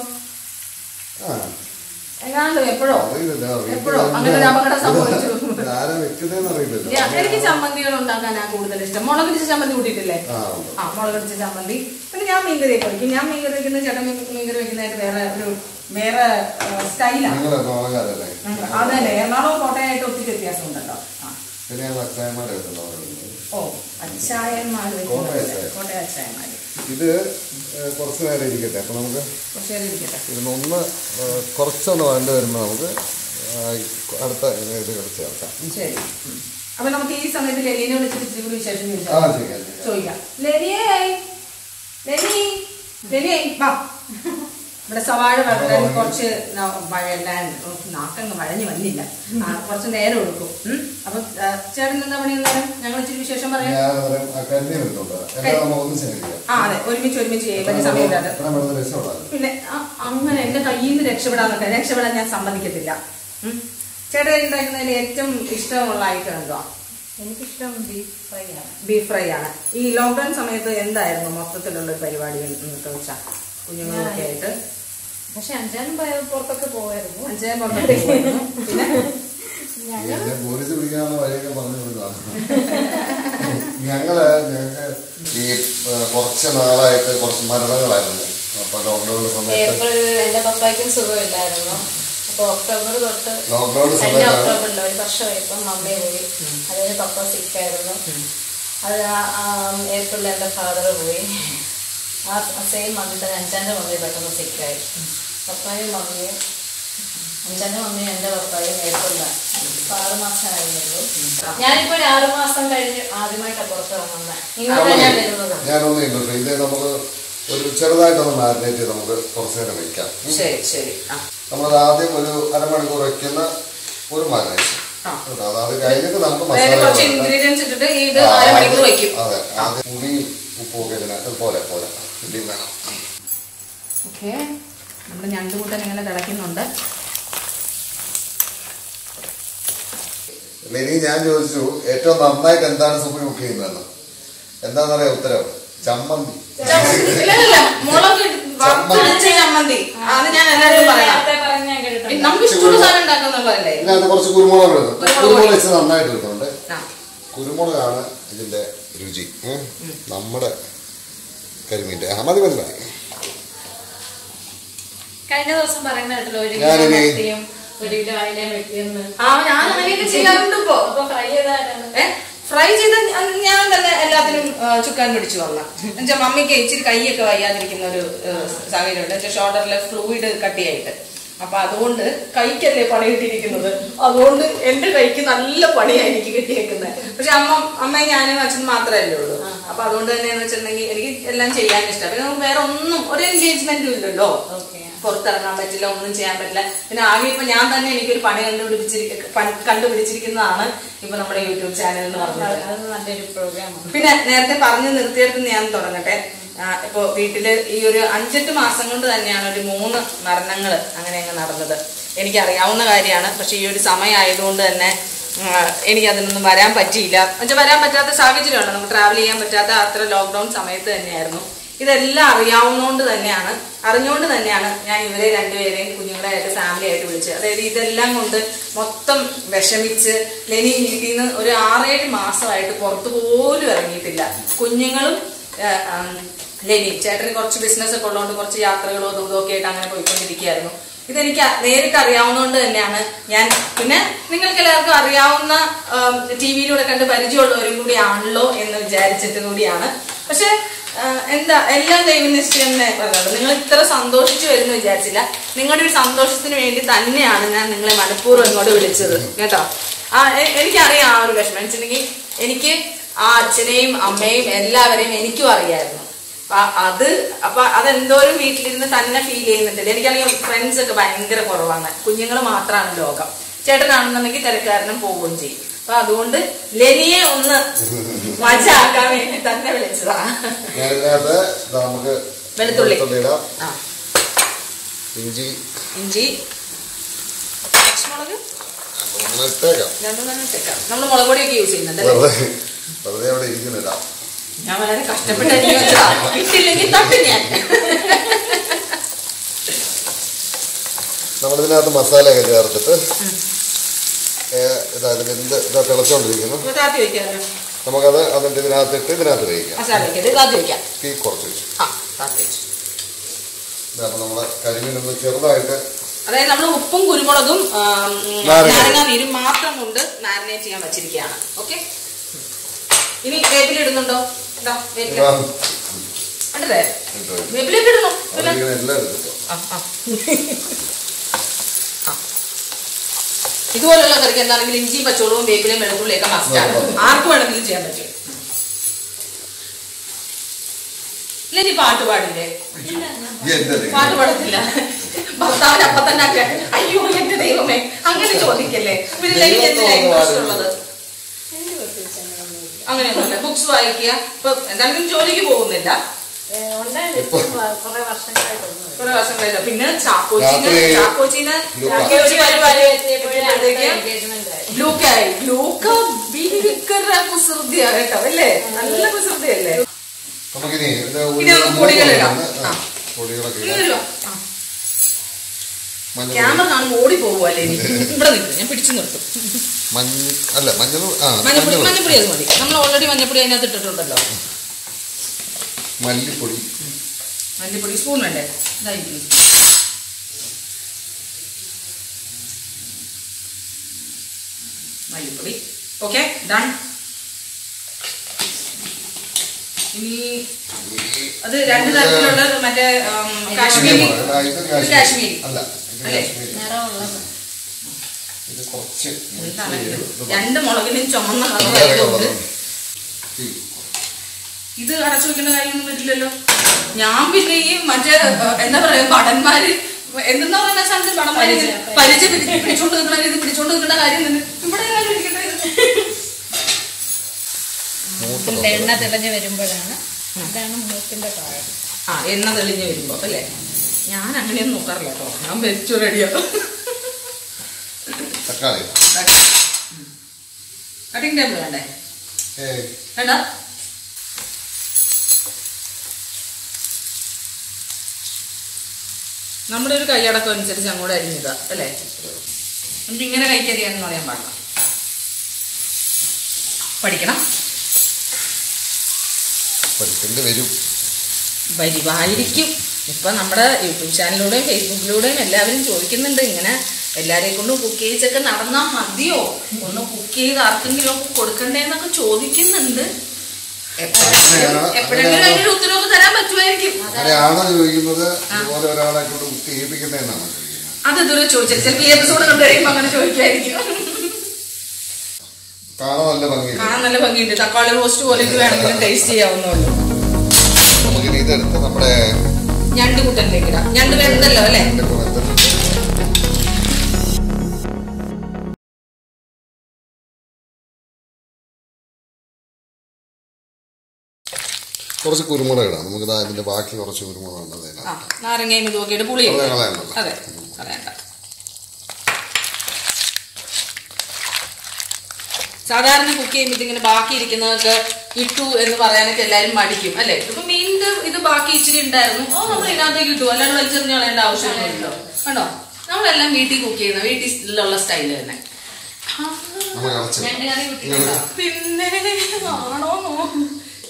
[SPEAKER 2] ആ
[SPEAKER 1] എങ്ങാണ്ട് എപ്പോഴോ
[SPEAKER 2] അറിയില്ല
[SPEAKER 1] എപ്പോഴോ അങ്ങനെ ഒരു അപകടം സംഭവിച്ചു
[SPEAKER 2] ആരാ വെക്കുന്നതെന്ന് അറിയില്ലല്ലോ
[SPEAKER 1] ഞാൻ- എനിക്ക് ചമ്മന്തികൾ ഉണ്ടാക്കാനാണ് കൂടുതൽ ഇഷ്ടം മുളകടിച്ച ചമ്മന്തി കൂട്ടിയിട്ടില്ലേ
[SPEAKER 2] ആ ഉണ്ട്.
[SPEAKER 1] ആ മുളകടിച്ച ചമ്മന്തി പിന്നെ ഞാൻ മീൻകറിയൊക്കെ വയ്ക്കും ഞാൻ മീൻകറി വയ്ക്കുന്ന ചേട്ടൻ മീൻ- മീൻകറി വയ്ക്കുന്നതായിട്ട് വേറെ ഒരു വേറെ സ്റ്റൈലാണ്
[SPEAKER 2] നിങ്ങൾ എറണാകുളംകാരല്ലേ
[SPEAKER 1] അതല്ലേ എറണാകുളം കോട്ടയമായിട്ട് ഒത്തിരി വ്യത്യാസമുണ്ടല്ലോ ആ
[SPEAKER 2] പിന്നെ ഞങ്ങൾ അച്ചായന്മാരെ വെക്കുന്നോ പറയുന്നത്
[SPEAKER 1] ഓ അച്ചായന്മാർ
[SPEAKER 2] കോട്ടയ അച്ചായൻ.
[SPEAKER 1] കോട്ടയ അച്ചായന്മാർ
[SPEAKER 2] ഇത് ഏഹ്, കുറച്ച് നേരം ഇരിക്കട്ടെ അപ്പൊ നമുക്ക്
[SPEAKER 1] കുറച്ച് നേരം ഇരിക്കട്ടെ
[SPEAKER 2] ഇതിനൊന്ന് ഏഹ്, കുറച്ചൊന്ന് വരണ്ട് വരുമ്പോൾ നമുക്ക് ഏഹ്, അടുത്ത ഇത് കളിച്ച് ചേർക്കാം
[SPEAKER 1] ശരി ഉം. അപ്പൊ നമുക്ക് ഈ സമയത്ത് ലെനിനെ വിളിച്ചിട്ട് ഇച്ചിരി കൂടി വിശേഷം
[SPEAKER 2] ആ
[SPEAKER 1] ചോദിച്ചാൽ
[SPEAKER 2] ചെയ്യാം ചെയ്യാം.
[SPEAKER 1] ചോദിക്കാം ലെനിയേ ലെനി ലെനിയേ വാ ഇവിടെ സവാഴ വരട്ടാൻ കുറച്ച് ന- വഴലാൻ ഉം, നാക്കങ്ങ് വഴഞ്ഞു വന്നില്ല ആ, കുറച്ച് നേരം എടുക്കും ഉം. അപ്പൊ ആ, ചേട്ടൻ എന്താ പണിയുന്നത് ഞങ്ങൾ ഇച്ചിരി വിശേഷം പറയാം
[SPEAKER 2] ഞാൻ അന്നേരം ആ കരിമീൻ എടുത്തോണ്ട് വരാം. എല്ലാം നമുക്ക് ഒന്നും ചെയ്യാം
[SPEAKER 1] ആ അതെ ഒരുമിച്ച് ഒരുമിച്ച് ചെയ്യാൻ പറ്റിയ സമയമില്ലാതെ
[SPEAKER 2] എത്ര പെട്ടെന്ന് രക്ഷപ്പെടാം
[SPEAKER 1] പിന്നെ അ- അങ്ങനെ എന്റെ കയ്യിൽ നിന്ന് രക്ഷപ്പെടാൻ നോക്കാം രക്ഷപ്പെടാൻ ഞാൻ സമ്മതിക്കത്തില്ല ഉം. ചേട്ടൻ ഉണ്ടാക്കുന്നതിൽ ഏറ്റവും ഇഷ്ടമുള്ള ഐറ്റം എന്തുവാ
[SPEAKER 3] എനിക്കിഷ്ടം ബീഫ് ഫ്രൈ ആണ്
[SPEAKER 1] ബീഫ് ഫ്രൈ ആണ് ഈ ലോക്ക്ഡൌൺ സമയത്ത് എന്തായിരുന്നു മൊത്തത്തിലുള്ള ഒരു പരിപാടി എന്നൊക്കെ വെച്ചാൽ കുഞ്ഞുങ്ങളൊക്കെ ആയിട്ട്
[SPEAKER 3] പക്ഷെ അഞ്ചാനും പയ- പുറത്തൊക്കെ പോവായിരുന്നു
[SPEAKER 1] അഞ്ചേ പുറത്തേക്ക് പോയിരുന്നു പിന്നെ
[SPEAKER 2] എന്നെ പോലീസ് പിടിക്കാനുള്ള വഴിയൊക്കെ പറഞ്ഞു കൊടുക്കാം ഞങ്ങള് ഞങ്ങൾക്ക് ഈ ഏഹ്, കുറച്ച് നാളായിട്ട് കുറച്ച് മരണങ്ങളായിരുന്നു അപ്പൊ ലോക്ക്ഡൌൺ സമയത്ത്
[SPEAKER 3] ഏപ്രിൽ എന്റെ പപ്പായ്ക്കും സുഖമില്ലായിരുന്നു അപ്പൊ ഒക്ടോബർ തൊട്ട്
[SPEAKER 2] ലോക്ക്ഡൌൺ
[SPEAKER 3] കഴിഞ്ഞ
[SPEAKER 2] സമയത്ത്
[SPEAKER 3] ഒക്ടോബറിൽ ഒരു വർഷമായപ്പം മമ്മി പോയി അതിന് പപ്പ സിക്കായിരുന്നു അത് ആ- ആ ഏപ്രിലിൽ എൻ്റെ ഫാദർ പോയി ആ സെയിം മന്തിൽ തന്നെ അഞ്ചാൻ്റെ മമ്മി പെട്ടെന്ന് സിക്കായി പപ്പായും മമ്മിയും അഞ്ചാൻ്റെ മമ്മിയും എൻ്റെ പപ്പായും ഏപ്രിലാണ് അപ്പൊ ആറ് മാസം കഴിഞ്ഞുള്ളൂ ഞാനിപ്പോ ഒരു ആറ് മാസം കഴിഞ്ഞ് ആദ്യമായിട്ടാണ് പുറത്തിറങ്ങുന്നത് ഇങ്ങോട്ടാണ് ഞാൻ വരുന്നത്
[SPEAKER 2] ഞാനൊന്നും ഇല്ല ഇത് നമുക്ക് ഒരു ചെറുതായിട്ടൊന്ന് മാരിനേറ്റ് ചെയ്ത് നമുക്ക് കുറച്ച് നേരം വെക്കാം
[SPEAKER 1] ശരി ശരി ആ
[SPEAKER 2] നമ്മളത് ആദ്യം ഒരു അരമണിക്കൂർ വെക്കുന്ന ഒരു മാരിനേഷൻ
[SPEAKER 1] ആ.
[SPEAKER 2] കേട്ടോ അത് കഴിഞ്ഞിട്ട് നമുക്ക്
[SPEAKER 1] അതായത്
[SPEAKER 2] മസാല
[SPEAKER 1] കുറച്ച്
[SPEAKER 2] ചേർക്കാം.
[SPEAKER 1] ഇൻഗ്രീഡിയൻസ് ഇട്ടിട്ട് ഇത്
[SPEAKER 2] ആ,
[SPEAKER 1] അരമണിക്കൂർ
[SPEAKER 2] അതെ,
[SPEAKER 1] വെക്കും
[SPEAKER 2] അതെ ആദ്യം പുളിയും ഉപ്പും ഒക്കെ ഇതിനകത്ത് പോലെ പോലെ ഇടിയും വേണം
[SPEAKER 1] ഓക്കെ നമ്മുടെ ഞണ്ടുകൂട്ടൻ ഇങ്ങനെ തിളയ്ക്കുന്നുണ്ട്
[SPEAKER 2] ഇനി ഞാൻ ചോദിച്ചു ഏറ്റവും നന്നായിട്ട് എന്താണ് സൂപ്പ് കുക്ക് ചെയ്യുന്നതെന്ന് എന്താണെന്നറിയാം ഉത്തരം ചമ്മന്തി
[SPEAKER 1] ഇല്ലല്ല, മുളക് വറുത്തരച്ച ചമ്മന്തി അത് ഞാൻ എല്ലാവരും പറയാം
[SPEAKER 3] നേരത്തെ പറഞ്ഞ് ഞാൻ കേട്ടിട്ടുണ്ട്
[SPEAKER 1] നമുക്ക് ഇഷ്ടമുള്ള സാധനം ഉണ്ടാക്കുന്നുള്ളതല്ലേ
[SPEAKER 2] ഇതിനകത്ത് കുറച്ച് കുരുമുളക് ഇടുന്നു കുരുമുളക് വെച്ച് നന്നായിട്ട് കിട്ടുന്നുണ്ട്
[SPEAKER 1] ആ
[SPEAKER 2] കുരുമുളകാണ് ഇതിന്റെ രുചി ഉം. നമ്മുടെ കരിമീൻ്റെ ആ മതി മതി മതി
[SPEAKER 3] കഴിഞ്ഞ ദിവസം പറയുന്ന കേട്ടല്ലോ ഒരു കിലോ
[SPEAKER 2] ഞാനിനി-
[SPEAKER 3] മത്തിയും ഒരു കിലോ അയിലയും വെട്ടിയെന്ന്
[SPEAKER 1] ആ ഞാൻ അങ്ങനെയൊക്കെ ചെയ്യാറുണ്ട് ഇപ്പോ
[SPEAKER 3] അപ്പൊ ഫ്രൈ ചെയ്താലാണ്
[SPEAKER 1] ഏ ഫ്രൈ ചെയ്ത് ഞാൻ- ഞാൻ തന്നെ എല്ലാത്തിനും ആ, ചുക്കാൻ പിടിച്ചു വരണം എന്നുവെച്ചാൽ മമ്മിക്ക് ഇച്ചിരി കൈയൊക്കെ വയ്യാതിരിക്കുന്ന ഒരു സാഹചര്യമുണ്ട് എന്നുവെച്ചാൽ ഷോൾഡറിലെ ഫ്ലൂയിഡ് കട്ടിയായിട്ട് അപ്പൊ അതുകൊണ്ട് കൈക്കല്ലേ പണി കിട്ടിയിരിക്കുന്നത് അതുകൊണ്ട് എന്റെ കൈക്ക് നല്ല പണിയാണ് എനിക്ക് കിട്ടിയേക്കുന്നത് പക്ഷെ അമ്മ അമ്മയും ഞാനും അച്ഛനും മാത്രമല്ലേ ഉള്ളൂ അപ്പൊ അതുകൊണ്ട് തന്നെ എന്ന് വെച്ചിട്ടുണ്ടെങ്കിൽ എനിക്ക് എല്ലാം ചെയ്യാൻ ഇഷ്ടം പിന്നെ നമുക്ക് വേറെ ഒന്നും ഒരു എൻഗേജ്മെന്റും ഇല്ലല്ലോ
[SPEAKER 3] ഓക്കെ
[SPEAKER 1] പുറത്തിറങ്ങാൻ പറ്റില്ല ഒന്നും ചെയ്യാൻ പറ്റില്ല പിന്നെ ആകെ ഇപ്പൊ ഞാൻ തന്നെ എനിക്കൊരു പണി കണ്ടുപിടിച്ചിരി പ- കണ്ടുപിടിച്ചിരിക്കുന്നതാണ് ഇപ്പൊ നമ്മുടെ യൂട്യൂബ് ചാനൽ എന്ന് പറഞ്ഞത്
[SPEAKER 3] അത് നല്ലൊരു പ്രോഗ്രാമാണ്
[SPEAKER 1] പിന്നെ നേരത്തെ പറഞ്ഞു നിർത്തിയെടുത്ത് ഞാൻ തുടങ്ങട്ടെ ആ, ഇപ്പൊ വീട്ടില് ഈ ഒരു അഞ്ചെട്ട് മാസം കൊണ്ട് തന്നെയാണ് ഒരു മൂന്ന് മരണങ്ങൾ അങ്ങനെ അങ്ങ് നടന്നത് എനിക്കറിയാവുന്ന കാര്യമാണ് പക്ഷെ ഈ ഒരു സമയം ആയതുകൊണ്ട് തന്നെ ആ, എനിക്ക് അതിനൊന്നും വരാൻ പറ്റിയില്ല എന്നുവെച്ചാൽ വരാൻ പറ്റാത്ത സാഹചര്യമാണ് നമുക്ക് ട്രാവൽ ചെയ്യാൻ പറ്റാത്ത അത്ര ലോക്ക്ഡൌൺ സമയത്ത് തന്നെയായിരുന്നു ഇതെല്ലാം അറിയാവുന്നതുകൊണ്ട് തന്നെയാണ് അറിഞ്ഞുകൊണ്ട് തന്നെയാണ് ഞാൻ ഇവരെ രണ്ടുപേരെയും കുഞ്ഞുങ്ങളെ ആയിട്ട് ഫാമിലി ആയിട്ട് വിളിച്ചത് അതായത് ഇതെല്ലാം കൊണ്ട് മൊത്തം വിഷമിച്ച് ലെനി വീട്ടിൽ നിന്ന് ഒരു ആറേഴ് മാസമായിട്ട് പുറത്തു പോലും ഇറങ്ങിയിട്ടില്ല കുഞ്ഞുങ്ങളും ആ, ആ, ലെനി ചേട്ടന് കുറച്ച് ബിസിനസ് ഒക്കെ ഉള്ളതുകൊണ്ട് കുറച്ച് യാത്രകളോ അതും ഇതും ഒക്കെ ആയിട്ട് അങ്ങനെ പോയിക്കൊണ്ടിരിക്കുകയായിരുന്നു ഇതെനിക്ക് അ- നേരിട്ട് അറിയാവുന്നതുകൊണ്ട് തന്നെയാണ് ഞാൻ പിന്നെ നിങ്ങൾക്ക് എല്ലാവർക്കും അറിയാവുന്ന ടി വിയിലൂടെ കണ്ട് പരിചയമുള്ളവരും കൂടിയാണല്ലോ എന്ന് വിചാരിച്ചിട്ട് കൂടിയാണ് പക്ഷെ ആ, എന്താ എല്ലാം ദൈവം നിശ്ചയം തന്നെ പറഞ്ഞത് നിങ്ങൾ ഇത്ര സന്തോഷിച്ചു വരുമെന്ന് വിചാരിച്ചില്ല നിങ്ങളുടെ ഒരു സന്തോഷത്തിന് വേണ്ടി തന്നെയാണ് ഞാൻ നിങ്ങളെ മനഃപൂർവ്വം ഇങ്ങോട്ട് വിളിച്ചത് കേട്ടോ ആ എ- എനിക്കറിയാം ആ ഒരു വിഷമം വെച്ചിട്ടുണ്ടെങ്കിൽ എനിക്ക് ആ അച്ഛനെയും അമ്മയും എല്ലാവരെയും എനിക്കും അറിയായിരുന്നു അപ്പൊ അത് അപ്പൊ അതെന്തോരം വീട്ടിലിരുന്ന് തന്നെ ഫീൽ ചെയ്യുന്നുണ്ട് എനിക്കാണെങ്കിൽ ഫ്രണ്ട്സ് ഒക്കെ ഭയങ്കര കുറവാണ് കുഞ്ഞുങ്ങൾ മാത്രമാണ് ലോകം ചേട്ടനാണെന്നുണ്ടെങ്കിൽ തിരക്കാരനും പോവുകയും ചെയ്യും അപ്പൊ അതുകൊണ്ട് ലെനിയെ ഒന്ന് മജാക്കാൻ വേണ്ടി തന്നെ വിളിച്ചതാ
[SPEAKER 2] ഞാനിതിനകത്ത് ദാ നമുക്ക്
[SPEAKER 1] വെളുത്തുള്ളി.
[SPEAKER 2] ഇടാം
[SPEAKER 1] ആ
[SPEAKER 2] ഇഞ്ചി
[SPEAKER 1] ഇഞ്ചി പച്ചമുളക്
[SPEAKER 2] അങ്ങനെ ഇട്ടേക്കാം
[SPEAKER 1] രണ്ടും തന്നെ ഇട്ടേക്കാം നമ്മൾ മുളക് പൊടിയൊക്കെ യൂസ് ചെയ്യുന്നുണ്ട് അല്ലേ
[SPEAKER 2] വെറുതെ വെറുതെ അവിടെ ഇരിക്കുന്നില്ല
[SPEAKER 1] ഞാൻ വളരെ കഷ്ടപ്പെട്ട് അരിഞ്ഞു വെച്ചതാ ഇട്ടില്ലെങ്കിൽ തട്ട് ഞാൻ
[SPEAKER 2] നമ്മളിതിനകത്ത് മസാലയൊക്കെ ചേർത്തിട്ട് ഏ, ഇതാ ഇത് വെന്ത് ഇതാ തിളച്ചോണ്ടിരിക്കുന്നു
[SPEAKER 1] ഇത് കാത്തി വെക്കാമല്ലോ
[SPEAKER 2] നമുക്കത് അതിൻ്റെ ഇതിനകത്തിട്ട് ഇതിനകത്ത് വേവിക്കാം
[SPEAKER 1] മസാല വെക്കരുത് കാത്തി വെക്കാം
[SPEAKER 2] തീ കുറച്ച് വെച്ചു
[SPEAKER 1] ആ കാത്തി വെച്ചു
[SPEAKER 2] ഇതപ്പോൾ നമ്മളെ കരിമീനൊന്ന് ചെറുതായിട്ട്
[SPEAKER 1] അതായത് നമ്മൾ ഉപ്പും കുരുമുളകും ആം, ഉം,
[SPEAKER 2] നാരങ്ങ.
[SPEAKER 1] നാരങ്ങ നീരും മാത്രം കൊണ്ട് മാരിനേറ്റ് ചെയ്യാൻ വെച്ചിരിക്കുകയാണ് ഓക്കെ ഇനി വേപ്പില ഇടുന്നുണ്ടോ ഇതാ വേപ്പില
[SPEAKER 2] ഇതാ,
[SPEAKER 1] ഉണ്ടല്ലേ
[SPEAKER 2] ഇട്ടോ.
[SPEAKER 1] വേപ്പിലൊക്കെ ഇടണോ പിന്നെ
[SPEAKER 2] അതിലിങ്ങനെ എല്ലാം എടുത്തിട്ടോ
[SPEAKER 1] ആ, ആ. ആ. ഇതുപോലുള്ള കറിക്ക് എന്താണെങ്കിലും ഇഞ്ചിയും പച്ചമുളകും വേപ്പിലയും വെളുത്തുള്ളിയൊക്കെ മസ്റ്റാണ് ആർക്കും വേണമെങ്കിലും ചെയ്യാൻ പറ്റും ഇല്ല നീ പാട്ട് പാടില്ലേ
[SPEAKER 2] എന്റെ
[SPEAKER 1] പാട്ട് പാടത്തില്ല ഭർത്താവിന് അപ്പൊ തന്നെ ഒക്കെ, അയ്യോ എന്റെ ദൈവമേ അങ്ങനെ ചോദിക്കല്ലേ പിന്നെ എനിക്ക് എന്തിനാ ഇൻട്രസ്റ്റ് ഉള്ളത് അങ്ങനെയൊന്നുമില്ല ബുക്സ് വായിക്കുക ഇപ്പൊ എന്താണെങ്കിലും ജോലിക്ക് പോകുന്നില്ല
[SPEAKER 3] ഉണ്ടായിരുന്നു കുറെ വർഷങ്ങളായിട്ടൊന്നും
[SPEAKER 1] കുറെ വർഷം കഴിഞ്ഞ പിന്നെ ചാക്കോച്ചിന്
[SPEAKER 2] രാത്രി
[SPEAKER 1] ചാക്കോച്ചിന്
[SPEAKER 2] ലൂക്ക.
[SPEAKER 1] ചാക്കോച്ചി പരിപാടി എത്തിയപ്പോഴത്തേക്ക്
[SPEAKER 3] എൻഗേജ്മെന്റ് ആയി
[SPEAKER 1] ലൂക്കായി ലൂക്ക ഭീകര കുസൃതിയാ കേട്ടോ അല്ലേ നല്ല കുസൃതിയല്ലേ
[SPEAKER 2] നമുക്കിനി ഇത്
[SPEAKER 1] ഇനി നമുക്ക് പൊടികളിടാം.
[SPEAKER 2] ആ,
[SPEAKER 1] ആ.
[SPEAKER 2] പൊടികളൊക്കെ
[SPEAKER 1] ഇങ്ങനെ
[SPEAKER 2] ഇടാം
[SPEAKER 1] വരുവാ. ആ.
[SPEAKER 2] മഞ്ഞൾ
[SPEAKER 1] ക്യാമറ കാണുമ്പോൾ ഓടി പോകുമല്ലേ ഇനി ഇവിടെ നിൽക്കും ഞാൻ പിടിച്ചു നിർത്തും
[SPEAKER 2] മഞ്ഞ അല്ല മഞ്ഞൾ ആ
[SPEAKER 1] മഞ്ഞപ്പൊടി
[SPEAKER 2] മഞ്ഞൾ
[SPEAKER 1] മഞ്ഞപ്പൊടി അത് മതി നമ്മൾ ഓൾറെഡി മഞ്ഞപ്പൊടി അതിനകത്ത് ഇട്ടിട്ടുണ്ടല്ലോ
[SPEAKER 2] മല്ലിപ്പൊടി
[SPEAKER 1] മല്ലിപ്പൊടി സ്പൂൺ വേണ്ടേ ഇതായിരിക്കും മല്ലിപ്പൊടി ഓക്കെ ഡൺ ഇനി
[SPEAKER 2] ഈ
[SPEAKER 1] അത് രണ്ട് തരത്തിലുള്ള മറ്റേ ഉം, കാശ്മീരി
[SPEAKER 2] ആ, ഇത്
[SPEAKER 1] ഇത്
[SPEAKER 2] കാശ്മീരി
[SPEAKER 1] കാശ്മീരി
[SPEAKER 2] അല്ല ഇത്
[SPEAKER 1] അല്ലേ?
[SPEAKER 2] കാശ്മീരി
[SPEAKER 3] നിറമുള്ളത്
[SPEAKER 2] ഇത് കുറച്ച്
[SPEAKER 1] എന്താണ്
[SPEAKER 2] ഇത്
[SPEAKER 1] ഇത്? രണ്ട് മുളകിനും ചുമന്ന
[SPEAKER 2] വേറെ
[SPEAKER 1] കളറായതുകൊണ്ട്
[SPEAKER 2] കളറുണ്ട്. ഈ
[SPEAKER 1] ഇത് അടച്ചു വെക്കേണ്ട കാര്യമൊന്നും പറ്റില്ലല്ലോ ഞാൻ പിന്നെ ഈ മറ്റേ ഏഹ്, എന്താ പറയാ ഭടന്മാര് എന്തെന്നാ പറയുന്ന സാധനത്തിൽ ഭടന്മാര് ഇങ്ങനെ പരിചയം പിടി- പിടിച്ചോണ്ട് നിൽക്കണ ഇത് പിടിച്ചോണ്ട് നിൽക്കേണ്ട കാര്യം തന്നെ ഇവിടെ ഞാൻ ഇരിക്കട്ടെ
[SPEAKER 3] മൂക്കിന്റെ എണ്ണ തിളഞ്ഞ് വരുമ്പോഴാണ് ഇതാണ് മൂക്കിന്റെ പ്രായം
[SPEAKER 1] ആ എണ്ണ തെളിഞ്ഞ് വരുമ്പോ അല്ലേ ഞാൻ അങ്ങനെയൊന്നും നോക്കാറില്ല കേട്ടോ ഞാൻ വെച്ചു റെഡിയോ
[SPEAKER 2] തക്കാളി
[SPEAKER 1] കട്ടിങ് ടേബിൾ വേണ്ടേ
[SPEAKER 2] ഏയ്
[SPEAKER 1] വേണ്ട നമ്മുടെ ഒരു കൈയടക്കം അനുസരിച്ച് അങ്ങോട്ട് അരിഞ്ഞതാ അല്ലേ നമുക്ക് ഇങ്ങനെ കൈക്കരിയാന്ന് പറയാൻ പാടില്ല പഠിക്കണം
[SPEAKER 2] പഠിക്കേണ്ടി വരും
[SPEAKER 1] വരുമായിരിക്കും ഇപ്പൊ നമ്മുടെ യൂട്യൂബ് ചാനലിലൂടെയും ഫേസ്ബുക്കിലൂടെയും എല്ലാവരും ചോദിക്കുന്നുണ്ട് ഇങ്ങനെ എല്ലാരെയും കൊണ്ടും കുക്ക് ചെയ്യിച്ചൊക്കെ നടന്നാൽ മതിയോ ഒന്ന് കുക്ക് ചെയ്ത് ആർക്കെങ്കിലും ഒക്കെ കൊടുക്കണ്ടേന്നൊക്കെ ചോദിക്കുന്നുണ്ട് എപ്പോഴെങ്കിലും
[SPEAKER 2] അങ്ങനെയാണ്-
[SPEAKER 1] എപ്പോഴെങ്കിലും അതിനൊരു ഉത്തരവ് തരാൻ പറ്റുമായിരിക്കും
[SPEAKER 2] അങ്ങനെയാണോ ചോദിക്കുന്നത് ഇതുപോലെ ഒരാളെ കൊണ്ട് കുക്ക് ചെയ്യിപ്പിക്കണ്ടേന്നാണ് ചോദിക്കുന്നത്
[SPEAKER 1] അത് ഇതുവരെ ചോദിച്ചത് ചിലപ്പോൾ ഈ എപ്പിസോഡ് കണ്ടു കഴിയുമ്പോൾ അങ്ങനെ ചോദിക്കുമായിരിക്കും
[SPEAKER 2] കാണാൻ നല്ല ഭംഗിയില്ല
[SPEAKER 1] കാണാൻ നല്ല ഭംഗിയുണ്ട് തക്കാളി റോസ്റ്റ് പോലെ ഇത് വേണമെങ്കിലും ടേസ്റ്റ് ചെയ്യാവുന്നുള്ളൂ
[SPEAKER 2] നമുക്കിനി ഇതെടുത്ത് നമ്മുടെ
[SPEAKER 1] ഞണ്ട് കൂട്ടനിലേക്ക് ഇടാം ഞണ്ട് വെന്തല്ലോ അല്ലേ
[SPEAKER 2] ഇതിന്റെ പുറത്ത് കുറച്ച് കുരുമുളക് ഇടാം നമുക്ക് ഇതിന്റെ ബാക്കി കുറച്ച് കുരുമുളക് ഉണ്ട്
[SPEAKER 1] ആ
[SPEAKER 2] അതിനകത്ത്.
[SPEAKER 1] നാരങ്ങയും ഇതും ഒക്കെ ഇട്ട് പുളി
[SPEAKER 2] അത് കളയണ്ടല്ലോ.
[SPEAKER 1] അതെ കളയണ്ട സാധാരണ കുക്ക് ചെയ്യുമ്പോൾ ഇതിങ്ങനെ ബാക്കി ഇരിക്കുന്നതൊക്കെ ഇട്ടു എന്ന് പറയാനൊക്കെ എല്ലാവരും മടിക്കും അല്ലേ ഇപ്പൊ മീനിന്റെ ഇത് ബാക്കി ഇച്ചിരി ഉണ്ടായിരുന്നു ഓ നമ്മൾ ഇതിനകത്തേക്ക് ഇട്ടു അല്ലാണ്ട് വലിച്ചെറിഞ്ഞ് കളയേണ്ട ആവശ്യമൊന്നുമില്ലല്ലോ കണ്ടോ നമ്മളെല്ലാം വീട്ടിൽ കുക്ക് ചെയ്യുന്ന വീട്ടിലുള്ള സ്റ്റൈല് തന്നെ ആ,
[SPEAKER 2] നമുക്ക് അടച്ച്
[SPEAKER 3] ഞണ്ട് കറി വിട്ടിട്ടുണ്ടോ
[SPEAKER 1] പിന്നെ ആണോ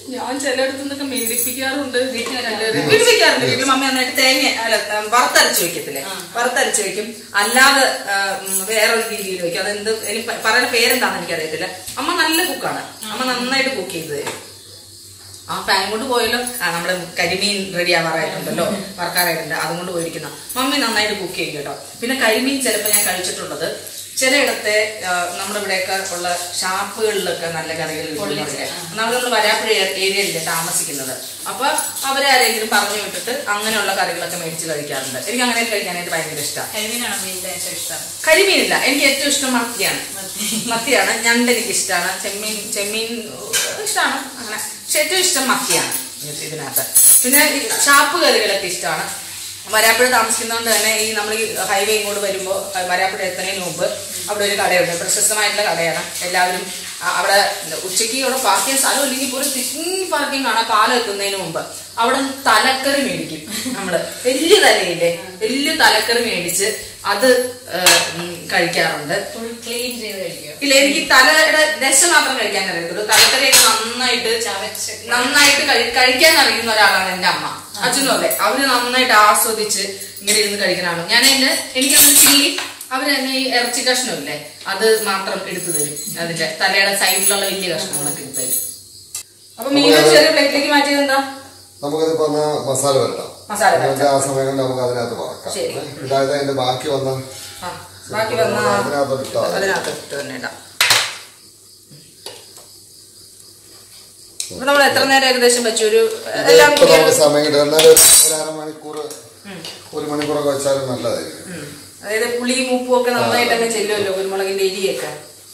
[SPEAKER 1] ഞാൻ ചിലയിടത്തു നിന്നൊക്കെ മേടിപ്പിക്കാറുണ്ട് മേടിപ്പിക്കാറുണ്ട് വീട്ടിൽ മമ്മി നന്നായിട്ട് തേങ്ങ അല്ല ഉം, വറുത്തരച്ച് വെക്കത്തില്ലേ വറുത്തരച്ച് വെക്കും അല്ലാതെ ആ, ഉം, വേറൊരു രീതിയിൽ വെക്കും അതെന്ത് എനിക്ക് പ- പറയുന്ന പേരെന്താണെന്ന് എനിക്കറിയത്തില്ല അമ്മ നല്ല കുക്കാണ് അമ്മ നന്നായിട്ട് കുക്ക് ചെയ്ത് തരും ആ പാൻ കൊണ്ട് പോയല്ലോ ആ നമ്മുടെ കരിമീൻ റെഡി ആവാറായിട്ടുണ്ടല്ലോ വറക്കാറായിട്ടുണ്ട് അതും കൊണ്ട് പോയിരിക്കുന്ന മമ്മി നന്നായിട്ട് കുക്ക് ചെയ്യും കേട്ടോ പിന്നെ കരിമീൻ ചിലപ്പോൾ ഞാൻ കഴിച്ചിട്ടുള്ളത് ചിലയിടത്തെ ആ, നമ്മുടെ ഇവിടെയൊക്കെ ഉള്ള ഷാപ്പുകളിലൊക്കെ നല്ല കറികൾ കിട്ടുന്നുണ്ട് നമ്മൾ നമ്മൾ വരാപ്പുഴ ഏരിയയിലെ താമസിക്കുന്നത് അപ്പൊ അവരെ ആരെങ്കിലും പറഞ്ഞു വിട്ടിട്ട് അങ്ങനെയുള്ള കറികളൊക്കെ മേടിച്ച് കഴിക്കാറുണ്ട് എനിക്ക് അങ്ങനെ കഴിക്കാനായിട്ട് ഭയങ്കര ഇഷ്ടമാണ്
[SPEAKER 3] കരിമീനാണ് മീനിന്റെ ഏറ്റവും ഇഷ്ടം
[SPEAKER 1] കരിമീനില്ല എനിക്ക് ഏറ്റവും ഇഷ്ടം മത്തിയാണ് മത്തിയാണ് ഞണ്ട് എനിക്ക് ഇഷ്ടമാണ് ചെമ്മീൻ ചെമ്മീൻ ഇഷ്ടമാണ് അങ്ങനെ പക്ഷെ ഏറ്റവും ഇഷ്ടം മത്തിയാണ് ഇതിനകത്ത് പിന്നെ ഈ ഷാപ്പ് കറികളൊക്കെ ഇഷ്ടമാണ് വരാപ്പുഴ താമസിക്കുന്നതുകൊണ്ട് തന്നെ ഈ നമ്മൾ ഈ ഹൈവേ ഇങ്ങോട്ട് വരുമ്പോൾ വരാപ്പുഴ എത്തുന്നതിന് മുമ്പ് അവിടെ ഒരു കടയുണ്ട് പ്രശസ്തമായിട്ടുള്ള കടയാണ് എല്ലാവരും അ- അവിടെ ഉച്ചയ്ക്ക് അവിടെ പാർക്ക് ചെയ്യാൻ സ്ഥലം ഇല്ലെങ്കിൽ പോലും തിങ്ങി പാർക്കിംഗ് ആണ് പാലം എത്തുന്നതിന് മുമ്പ് അവിടെ നിന്ന് തലക്കറി മേടിക്കും നമ്മള് വലിയ തലയില്ലേ വലിയ തലക്കറി മേടിച്ച് അത് ഏ, ഉം, കഴിക്കാറുണ്ട്
[SPEAKER 3] ഫുൾ ക്ലീൻ ചെയ്ത് കഴിക്കും
[SPEAKER 1] ഇല്ല എനിക്ക് തലയുടെ ദശ മാത്രം കഴിക്കാൻ അറിയത്തുള്ളൂ തലക്കറിയൊക്കെ നന്നായിട്ട്
[SPEAKER 3] ചവച്ച്
[SPEAKER 1] നന്നായിട്ട് കഴി- കഴിക്കാൻ അറിയുന്ന ഒരാളാണ് എന്റെ അമ്മ അച്ഛനും അതെ അവര് നന്നായിട്ട് ആസ്വദിച്ച് ഇങ്ങനെ ഇരുന്ന് കഴിക്കണതാണ് ഞാൻ എന്നെ എനിക്ക് അങ്ങനെ ചില്ലി അവര് തന്നെ ഈ ഇറച്ചി കഷ്ണമില്ലേ അത് മാത്രം എടുത്തു തരും അതിന്റെ തലയുടെ സൈഡിലുള്ള വലിയ കഷ്ണങ്ങളൊക്കെ എടുത്തു തരും അപ്പൊ മീൻ ഒരു ചെറിയ പ്ലേറ്റിലേക്ക് മാറ്റിയത് എന്താ
[SPEAKER 2] നമുക്കതിപ്പോ ഒന്ന് മസാല വരട്ടാം
[SPEAKER 1] മസാല വരട്ടാം.
[SPEAKER 2] എന്നിട്ട് ആ സമയം കൊണ്ട് നമുക്ക് അതിനകത്ത് വറക്കാം
[SPEAKER 1] ശരി.
[SPEAKER 2] ഇതായത് അതിന്റെ ബാക്കി വന്ന
[SPEAKER 1] ആ, ബാക്കി വന്ന
[SPEAKER 2] അതിനകത്ത് ഇട്ടാ മതി.
[SPEAKER 1] അതിനകത്ത് ഇട്ട് തന്നെ ഇടാം ഇപ്പൊ നമ്മൾ എത്ര നേരം ഏകദേശം വെച്ചു ഒരു എല്ലാം
[SPEAKER 2] ഇപ്പൊ
[SPEAKER 1] കൂടി
[SPEAKER 2] നമുക്ക് സമയം കിട്ടും എന്നാലും ഒരു ഒരു അരമണിക്കൂർ ഒരു മണിക്കൂറൊക്കെ വെച്ചാലും നല്ലതായിരിക്കും
[SPEAKER 1] ഉം. അതായത് പുളിയും ഉപ്പും ഒക്കെ നന്നായിട്ടൊക്കെ ചെല്ലുമല്ലോ കുരുമുളകിന്റെ എരിയൊക്കെ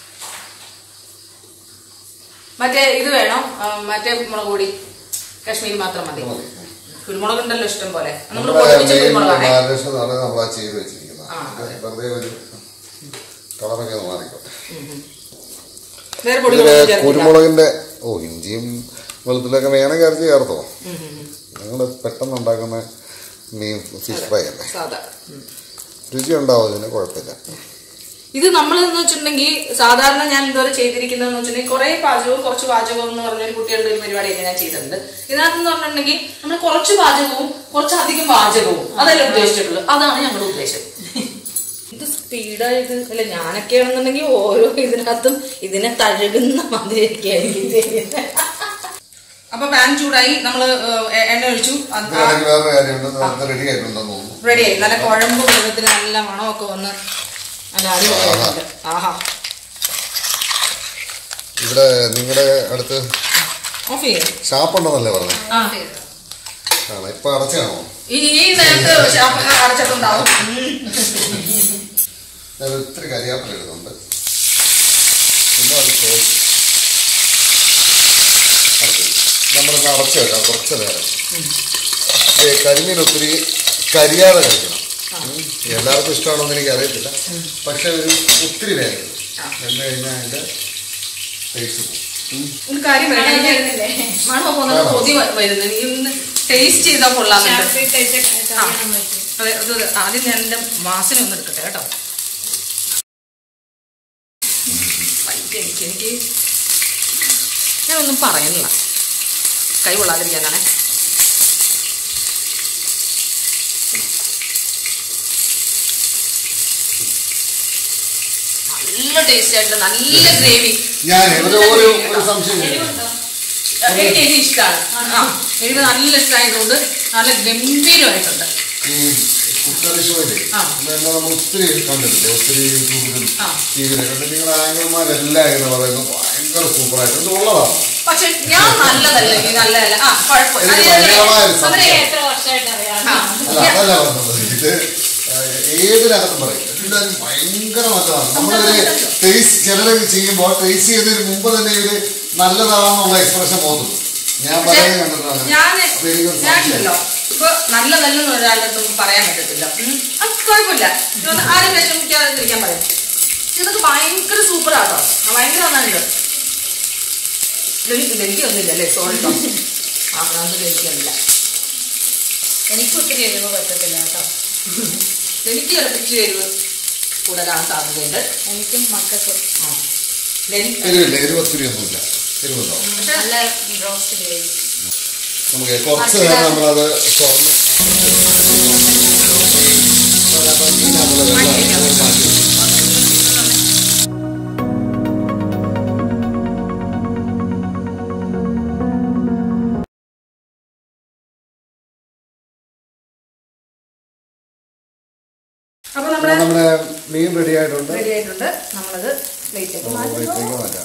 [SPEAKER 1] മറ്റേ ഇത് വേണോ ആ, മറ്റേ മുളക് പൊടി കാശ്മീരി മാത്രം മതി
[SPEAKER 2] മതി.
[SPEAKER 1] കുരുമുളക് ഉണ്ടല്ലോ ഇഷ്ടം പോലെ നമ്മൾ
[SPEAKER 2] നമ്മുടെ
[SPEAKER 1] പൊടിപ്പിച്ച
[SPEAKER 2] മെയിൻ
[SPEAKER 1] കുരുമുളകാണേ
[SPEAKER 2] മാരിനേഷൻ എന്ന് പറഞ്ഞാൽ നമ്മളാ ചെയ്ത് വെച്ചിരിക്കുന്നത്
[SPEAKER 1] ആ,
[SPEAKER 2] ഇത് വെറുതെ ഒരു കളറൊക്കെ ഒന്ന് മാറിക്കോട്ടെ
[SPEAKER 1] വേറെ
[SPEAKER 2] ഇതില്
[SPEAKER 1] പൊടികളൊന്നും ചേർക്കില്ല
[SPEAKER 2] കുരുമുളകിന്റെ ഓ ഇഞ്ചിയും വെളുത്തുള്ളൊക്കെ വേണമെങ്കിൽ അരച്ച് ചേർത്തോ ഞങ്ങൾ പെട്ടെന്ന് ഉണ്ടാക്കുന്ന മീൻ ഫിഷ് ഫ്രൈ അല്ലേ
[SPEAKER 1] സാധാ ഉം.
[SPEAKER 2] രുചി ഉണ്ടാവും ഇതിന് കുഴപ്പമില്ല
[SPEAKER 1] ഇത് നമ്മൾ എന്ന് വെച്ചിട്ടുണ്ടെങ്കിൽ സാധാരണ ഞാൻ ഇതുവരെ ചെയ്തിരിക്കുന്നതെന്ന് വെച്ചിട്ടുണ്ടെങ്കിൽ കുറെ പാചകവും കുറച്ച് പാചകവും എന്ന് പറഞ്ഞൊരു കുട്ടികളുടെ ഒരു പരിപാടിയൊക്കെ ഞാൻ ചെയ്തിട്ടുണ്ട് ഇതിനകത്ത് പറഞ്ഞിട്ടുണ്ടെങ്കിൽ നമ്മൾ കുറച്ച് പാചകവും കുറച്ച് അധികം പാചകവും അതല്ലേ ഉദ്ദേശിച്ചിട്ടുള്ളൂ അതാണ് ഞങ്ങളുടെ ഉദ്ദേശം ഇത് സ്പീഡായത് അല്ല ഞാനൊക്കെയാണെന്നുണ്ടെങ്കിൽ ഓരോ ഇതിനകത്തും ഇതിനെ തഴുകുന്ന മാതിരിയൊക്കെ ആയിരിക്കും ചെയ്യുന്നത് അപ്പൊ പാൻ ചൂടായി നമ്മൾ എണ്ണ ഒഴിച്ചു
[SPEAKER 2] ഇതിനിടയ്ക്ക് വേറെ കാര്യമുണ്ട് നേരത്തെ റെഡി ആയിട്ടുണ്ടെന്ന് തോന്നുന്നു
[SPEAKER 1] റെഡിയായി നല്ല കുഴമ്പ് വെള്ളത്തിന് നല്ല മണമൊക്കെ വന്ന് നല്ല അടിപൊളിയായിട്ടുണ്ട് ആഹാ
[SPEAKER 2] ഇവിടെ നിങ്ങളുടെ അടുത്ത്
[SPEAKER 1] ഓഫ് ചെയ്യും
[SPEAKER 2] ഷാപ്പുണ്ടെന്നല്ലേ പറഞ്ഞു
[SPEAKER 1] ആ
[SPEAKER 2] ആണ് ഇപ്പൊ അടച്ചാണോ
[SPEAKER 1] ഈ ഈ നേരത്ത് ഷാപ്പൊക്കെ അടച്ചിട്ടുണ്ടാവും
[SPEAKER 2] ഞാൻ ഒത്തിരി കരിയാപ്പില ഇടുന്നുണ്ട് പിന്നെ അത് ചോദിച്ചു നമ്മളൊന്ന് അടച്ചു വെക്കാം കുറച്ച് നേരം ഏ, കരിമീൻ ഒത്തിരി കരിയാതെ കഴിക്കണം ഉം. എല്ലാവർക്കും ഇഷ്ടമാണോന്ന് എനിക്ക് അറിയത്തില്ല പക്ഷെ ഒരു ഒത്തിരി നേരം എന്ന് കഴിഞ്ഞാൽ അതിന്റെ ടേസ്റ്റ് പോകും ഉം.
[SPEAKER 1] ഒരു കാര്യം വേണം എനിക്ക്
[SPEAKER 3] വരുന്നില്ലേ?
[SPEAKER 1] മണം പോകുന്നത് കൊതി വ- വരുന്നു നീ ഒന്ന് ടേസ്റ്റ് ചെയ്താൽ കൊള്ളാമെന്നുണ്ട്
[SPEAKER 3] ഷാപ്പിൽ കഴിച്ച കറിയാണ് വെച്ചത്.
[SPEAKER 1] അതെ അത് ആദ്യം ഞാൻ എൻ്റെ വാസന ഒന്ന് എടുക്കട്ടെ കേട്ടോ വൈകിട്ട് എനിക്ക് എനിക്ക് ഞാനൊന്നും പറയുന്നില്ല കൈ കൊള്ളാതിരിക്കാനാണേ നല്ല ടേസ്റ്റ് ആയിട്ട് നല്ല ഗ്രേവി
[SPEAKER 2] ഞാൻ ഒരു ഒരു ഒരു സംശയം ചോദിക്കട്ടെ?
[SPEAKER 3] എരിവുണ്ടോ?
[SPEAKER 1] എനിക്ക് എരി ഇഷ്ടമാണ് ആ എനിക്ക് നല്ല ഇഷ്ടമായതുകൊണ്ട് നല്ല ഗംഭീരമായിട്ടുണ്ട്
[SPEAKER 2] ഈ കുക്കറി ഷോയില്
[SPEAKER 1] ആ.
[SPEAKER 2] ഇതെല്ലാം നമ്മൾ ഒത്തിരി കണ്ടിട്ടില്ലേ ഒത്തിരി യൂട്യൂബിലും
[SPEAKER 1] ആ.
[SPEAKER 2] ടി വിയിലും കണ്ട് നിങ്ങളുടെ ആംഗിൾമാരെല്ലാം എന്ന് പറയുന്നത് ഭയങ്കര സൂപ്പറായിട്ടുണ്ട് ഉള്ളതാണ്
[SPEAKER 1] പക്ഷെ ഞാൻ നല്ലതല്ല എനിക്ക് നല്ലതല്ല ആ കുഴപ്പമില്ല
[SPEAKER 2] എനിക്ക്
[SPEAKER 1] അത് ഞാൻ-
[SPEAKER 2] ഭയങ്കരമായ ഒരു
[SPEAKER 1] അവരെ
[SPEAKER 2] സംശയം.
[SPEAKER 3] എത്ര വർഷമായിട്ട് അറിയാം
[SPEAKER 1] ആ,
[SPEAKER 2] അല്ല അതല്ല പറഞ്ഞത് ഇത് ഏഹ്, ഏതിനകത്തും പറയും എല്ലാവരും ഭയങ്കര നല്ലതാണ് നമ്മളിവര് ടേസ്റ്റ് ചിലരൊക്കെ ചെയ്യുമ്പോൾ ടേസ്റ്റ് ചെയ്തതിന് മുമ്പ് തന്നെ ഇവര് നല്ലതാണെന്നുള്ള എക്സ്പ്രഷൻ പോകുന്നു ഞാൻ പറയുന്നത് കണ്ടിട്ടാണ്
[SPEAKER 1] ഞാൻ
[SPEAKER 2] അപ്പൊ എനിക്കൊരു സംശയം.
[SPEAKER 1] ഞാനുണ്ടല്ലോ ഇപ്പൊ നല്ലതല്ലെന്ന് ഒരാളുടെ അടുത്തൊന്നും പറയാൻ പറ്റത്തില്ല ഉം. അത് കുഴപ്പമില്ല ഇതൊന്ന് ആരും വിഷമിക്കാതെ ഇരിക്കാൻ പറയും ഇതൊക്കെ ഭയങ്കര സൂപ്പർ ആട്ടോ ഭയങ്കര നന്നായിട്ട് എനിക്ക് എനിക്കൊന്നുമില്ല അല്ലേ സോറി ആ പ്രാന്തം എനിക്കൊന്നുമില്ല
[SPEAKER 3] എനിക്ക് ഒത്തിരി എരിവ് പറ്റത്തില്ല കേട്ടോ
[SPEAKER 1] എനിക്ക് ഇറപ്പിച്ച് എരിവ് കൂടുതലാണ് സാധ്യതയുണ്ട്
[SPEAKER 3] എനിക്കും മക്കൾക്കും
[SPEAKER 1] ആ. എനിക്ക്
[SPEAKER 2] എരിവില്ല എരിവ് ഒത്തിരി ഒന്നുമില്ല ഇരുന്നുണ്ടോ
[SPEAKER 3] നല്ല റോസ്റ്റ് ഗ്രേവി
[SPEAKER 2] നമുക്ക് കുറച്ച് നേരം നമ്മളത് തുറന്ന് അതപ്പം ഇതിനകത്തുള്ള വെള്ളം മാറ്റി.
[SPEAKER 1] അപ്പൊ നമ്മുടെ
[SPEAKER 2] നമ്മുടെ മീൻ റെഡി ആയിട്ടുണ്ട്
[SPEAKER 1] റെഡി ആയിട്ടുണ്ട് നമ്മളത് പ്ലേറ്റ്
[SPEAKER 2] പ്ലേറ്റിലേക്ക് മാറ്റാം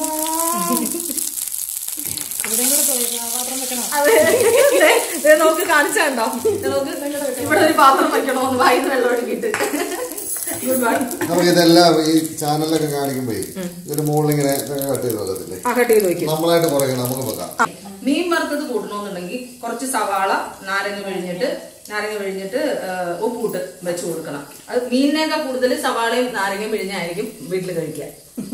[SPEAKER 1] നോക്ക് കാണിച്ചുണ്ടോ നോക്ക് ഇവിടെ ഒരു പാത്രം വെക്കണോന്ന് വായിന്ന് വെള്ളം ഒഴുകിയിട്ട് ഗുഡ് മോർണിംഗ്
[SPEAKER 2] നമുക്ക് ഇതെല്ലാം ഈ ചാനലൊക്കെ കാണിക്കുമ്പോ ഇതിന്റെ മുകളിൽ ഇങ്ങനെ കട്ട് ചെയ്ത് വെക്കത്തില്ലേ
[SPEAKER 1] ആ കട്ട് ചെയ്ത് വയ്ക്കും
[SPEAKER 2] നമ്മളായിട്ട് കുറയ്ക്കണം നമുക്ക് വെക്കാം
[SPEAKER 1] ആ, മീൻ വറുത്തത് കൂട്ടണമെന്നുണ്ടെങ്കിൽ കുറച്ച് സവാള നാരങ്ങ പിഴിഞ്ഞിട്ട് നാരങ്ങ പിഴിഞ്ഞിട്ട് ആ, ഉപ്പൂട്ട് വെച്ച് കൊടുക്കണം അത് മീനിനേക്കാൾ കൂടുതൽ സവാളയും നാരങ്ങയും പിഴിഞ്ഞായിരിക്കും വീട്ടിൽ കഴിക്കാൻ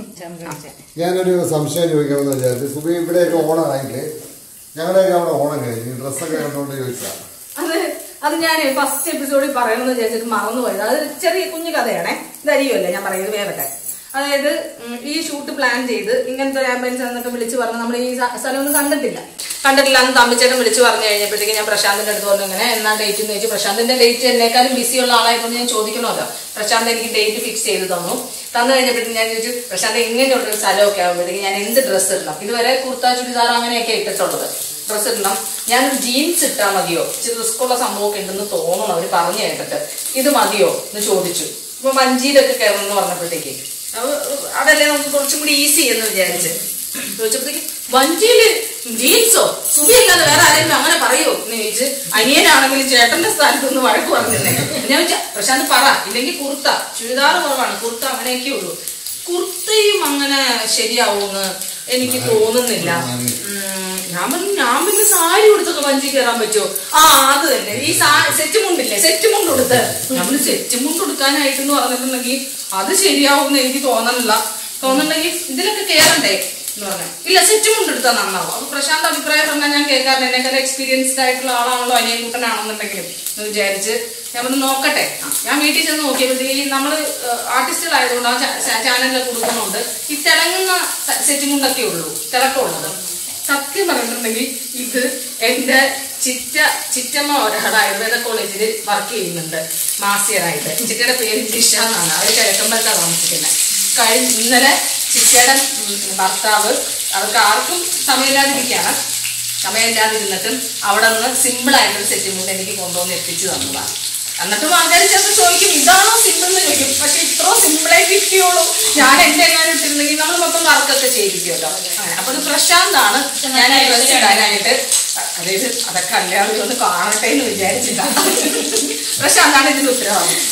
[SPEAKER 2] ഞാനൊരു സംശയം ചോദിക്കണമെന്ന് വിചാരിച്ചു സുബി ഇവിടെയൊക്കെ ഓണം ആയില്ലേ ഞങ്ങളുടെയൊക്കെ അവിടെ ഓണം കഴിഞ്ഞു ഡ്രസ്സൊക്കെ കണ്ടുകൊണ്ട് ചോദിച്ചാ
[SPEAKER 1] അത് അത് ഞാൻ ഫസ്റ്റ് എപ്പിസോഡിൽ പറയണമെന്ന് വിചാരിച്ചിട്ട് മറന്നുപോയത് അത് ചെറിയ കുഞ്ഞു കഥയാണേ ഇതറിയുമല്ലേ ഞാൻ പറയുന്നത് വേറൊക്കെ അതായത് ഉം, ഈ ഷൂട്ട് പ്ലാൻ ചെയ്ത് ഇങ്ങനത്തെ ആംബുലൻസ് എന്നൊക്കെ വിളിച്ച് പറഞ്ഞ് നമ്മൾ ഈ സ- സ്ഥലമൊന്നും കണ്ടിട്ടില്ല കണ്ടിട്ടില്ല എന്ന് തമ്മിച്ചേട്ടൻ വിളിച്ച് പറഞ്ഞു കഴിഞ്ഞപ്പോഴത്തേക്ക് ഞാൻ പ്രശാന്തിന്റെ അടുത്ത് പറഞ്ഞു ഇങ്ങനെ എന്നാ ഡേറ്റ് എന്ന് ചോദിച്ചു പ്രശാന്തിന്റെ ഡേറ്റ് എന്നെക്കാളും ബിസിയുള്ള ആളായതുകൊണ്ട് ഞാൻ ചോദിക്കണമല്ലോ പ്രശാന്ത് എനിക്ക് ഡേറ്റ് ഫിക്സ് ചെയ്ത് തന്നു തന്നു കഴിഞ്ഞപ്പോഴത്തേക്ക് ഞാൻ ചോദിച്ചു പ്രശാന്ത് ഇങ്ങനെയുള്ളൊരു സ്ഥലമൊക്കെ ആകുമ്പോഴത്തേക്ക് ഞാൻ എന്ത് ഡ്രസ്സ് ഇടണം ഇതുവരെ കുർത്ത ചുരിദാർ അങ്ങനെയൊക്കെ ഇട്ടിട്ടുള്ളത് ഡ്രസ്സ് ഇടണം ഞാനൊരു ജീൻസ് ഇട്ടാ മതിയോ ഇച്ചിരി റിസ്ക്കുള്ള സംഭവമൊക്കെ ഉണ്ടെന്ന് തോന്നണം അവര് പറഞ്ഞു കേട്ടിട്ട് ഇത് മതിയോ എന്ന് ചോദിച്ചു ഇപ്പൊ മഞ്ചിയിലൊക്കെ കയറണം എന്ന് പറഞ്ഞപ്പോഴത്തേക്ക് അപ്പൊ അതല്ലേ നമുക്ക് കുറച്ചും കൂടി ഈസി എന്ന് വിചാരിച്ച് ചോദിച്ചപ്പോഴത്തേക്ക് വഞ്ചിയില് ജീൻസോ സുഖിയല്ലാതെ വേറെ ആരെങ്കിലും അങ്ങനെ പറയോ എന്ന് ചോദിച്ച് അനിയനാണെങ്കിലും ചേട്ടന്റെ സ്ഥാനത്ത് നിന്ന് വഴക്ക് പറഞ്ഞിരുന്നേ ഞാൻ ചോദിച്ചാ പ്രശാന്ത് പറ ഇല്ലെങ്കിൽ കുർത്ത ചുരിദാർ കുറവാണ് കുർത്ത അങ്ങനെയൊക്കെ ഉള്ളൂ കുർത്തയും അങ്ങനെ ശരിയാവുമെന്ന് എനിക്ക് തോന്നുന്നില്ല ഉം, ഞാൻ പറഞ്ഞു ഞാൻ പിന്നെ സാരി ഉടുത്തൊക്കെ വഞ്ചി കയറാൻ പറ്റുമോ ആ അത് തന്നെ ഈ സെറ്റ് മുണ്ടില്ലേ സെറ്റ് മുണ്ട് ഉടുത്ത് നമ്മൾ സെറ്റ് മുണ്ട് ഉടുക്കാനായിട്ടെന്ന് പറഞ്ഞിട്ടുണ്ടെങ്കിൽ അത് ശരിയാവുമെന്ന് എനിക്ക് തോന്നണില്ല തോന്നുന്നുണ്ടെങ്കിൽ ഇതിലൊക്കെ കേറണ്ടേ എന്ന് പറഞ്ഞു ഇല്ല സെറ്റ് മുണ്ട് എടുത്താൽ നന്നാവും അപ്പൊ പ്രശാന്ത് അഭിപ്രായം പറഞ്ഞാൽ ഞാൻ കേൾക്കാറുണ്ട് എന്നെക്കാൾ എക്സ്പീരിയൻസ്ഡ് ആയിട്ടുള്ള ആളാണല്ലോ അനിയൻ കുട്ടനാണെന്നുണ്ടെങ്കിലും എന്ന് വിചാരിച്ച് ഞാൻ ഒന്ന് നോക്കട്ടെ ആ, ഞാൻ വീട്ടിൽ ചെന്ന് നോക്കിയപ്പോഴത്തേക്ക് നമ്മൾ ആർട്ടിസ്റ്റുകളായതുകൊണ്ട് ആ ചാനലിൽ കൊടുക്കുന്നുണ്ട് ഈ തിളങ്ങുന്ന സെറ്റ് മുണ്ടൊക്കെ ഉള്ളൂ തിളക്കമുള്ളത് സത്യം പറഞ്ഞിട്ടുണ്ടെങ്കിൽ ഇത് എന്റെ ചിറ്റ ചിറ്റമ്മ ഒരാൾ ആയുർവേദ കോളേജിൽ വർക്ക് ചെയ്യുന്നുണ്ട് മാസിയറായിട്ട് ചിറ്റയുടെ പേര് ജിഷ എന്നാണ് അവർ കിഴക്കമ്പലത്താണ് താമസിക്കുന്നത് കഴിഞ്ഞ ഇന്നലെ ചിറ്റയുടെ ഉം, ഭർത്താവ് അവർക്ക് ആർക്കും സമയമില്ലാതിരിക്കുകയാണ് സമയമില്ലാതിരുന്നിട്ടും അവിടെ നിന്ന് സിമ്പിൾ ആയിട്ടൊരു സെറ്റ് മുണ്ട് എനിക്ക് കൊണ്ടുവന്ന് എത്തിച്ചു തന്നതാണ് എന്നിട്ടും ആൾക്കാർ ചിലപ്പോൾ ചോദിക്കും ഇതാണോ സിമ്പിൾ എന്ന് ചോദിക്കും പക്ഷെ ഇത്ര സിമ്പിളായി കിട്ടിയോളൂ ഞാൻ എന്റെ എങ്ങാനും ഇട്ടിരുന്നെങ്കിൽ നമ്മൾ മൊത്തം വർക്കൊക്കെ ചെയ്യിക്കുമല്ലോ അങ്ങനെ അപ്പൊ ഇത് പ്രശാന്താണ് ഞാൻ ഈ ഡ്രസ് ഇടാനായിട്ട് അതായത് അതൊക്കെ എല്ലാവരും ഒന്ന് കാണട്ടെ എന്ന് വിചാരിച്ചിട്ടാണ് പ്രശാന്താണ് ഇതിന്റെ ഉത്തരവാദിത്വം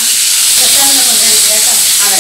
[SPEAKER 1] അതെ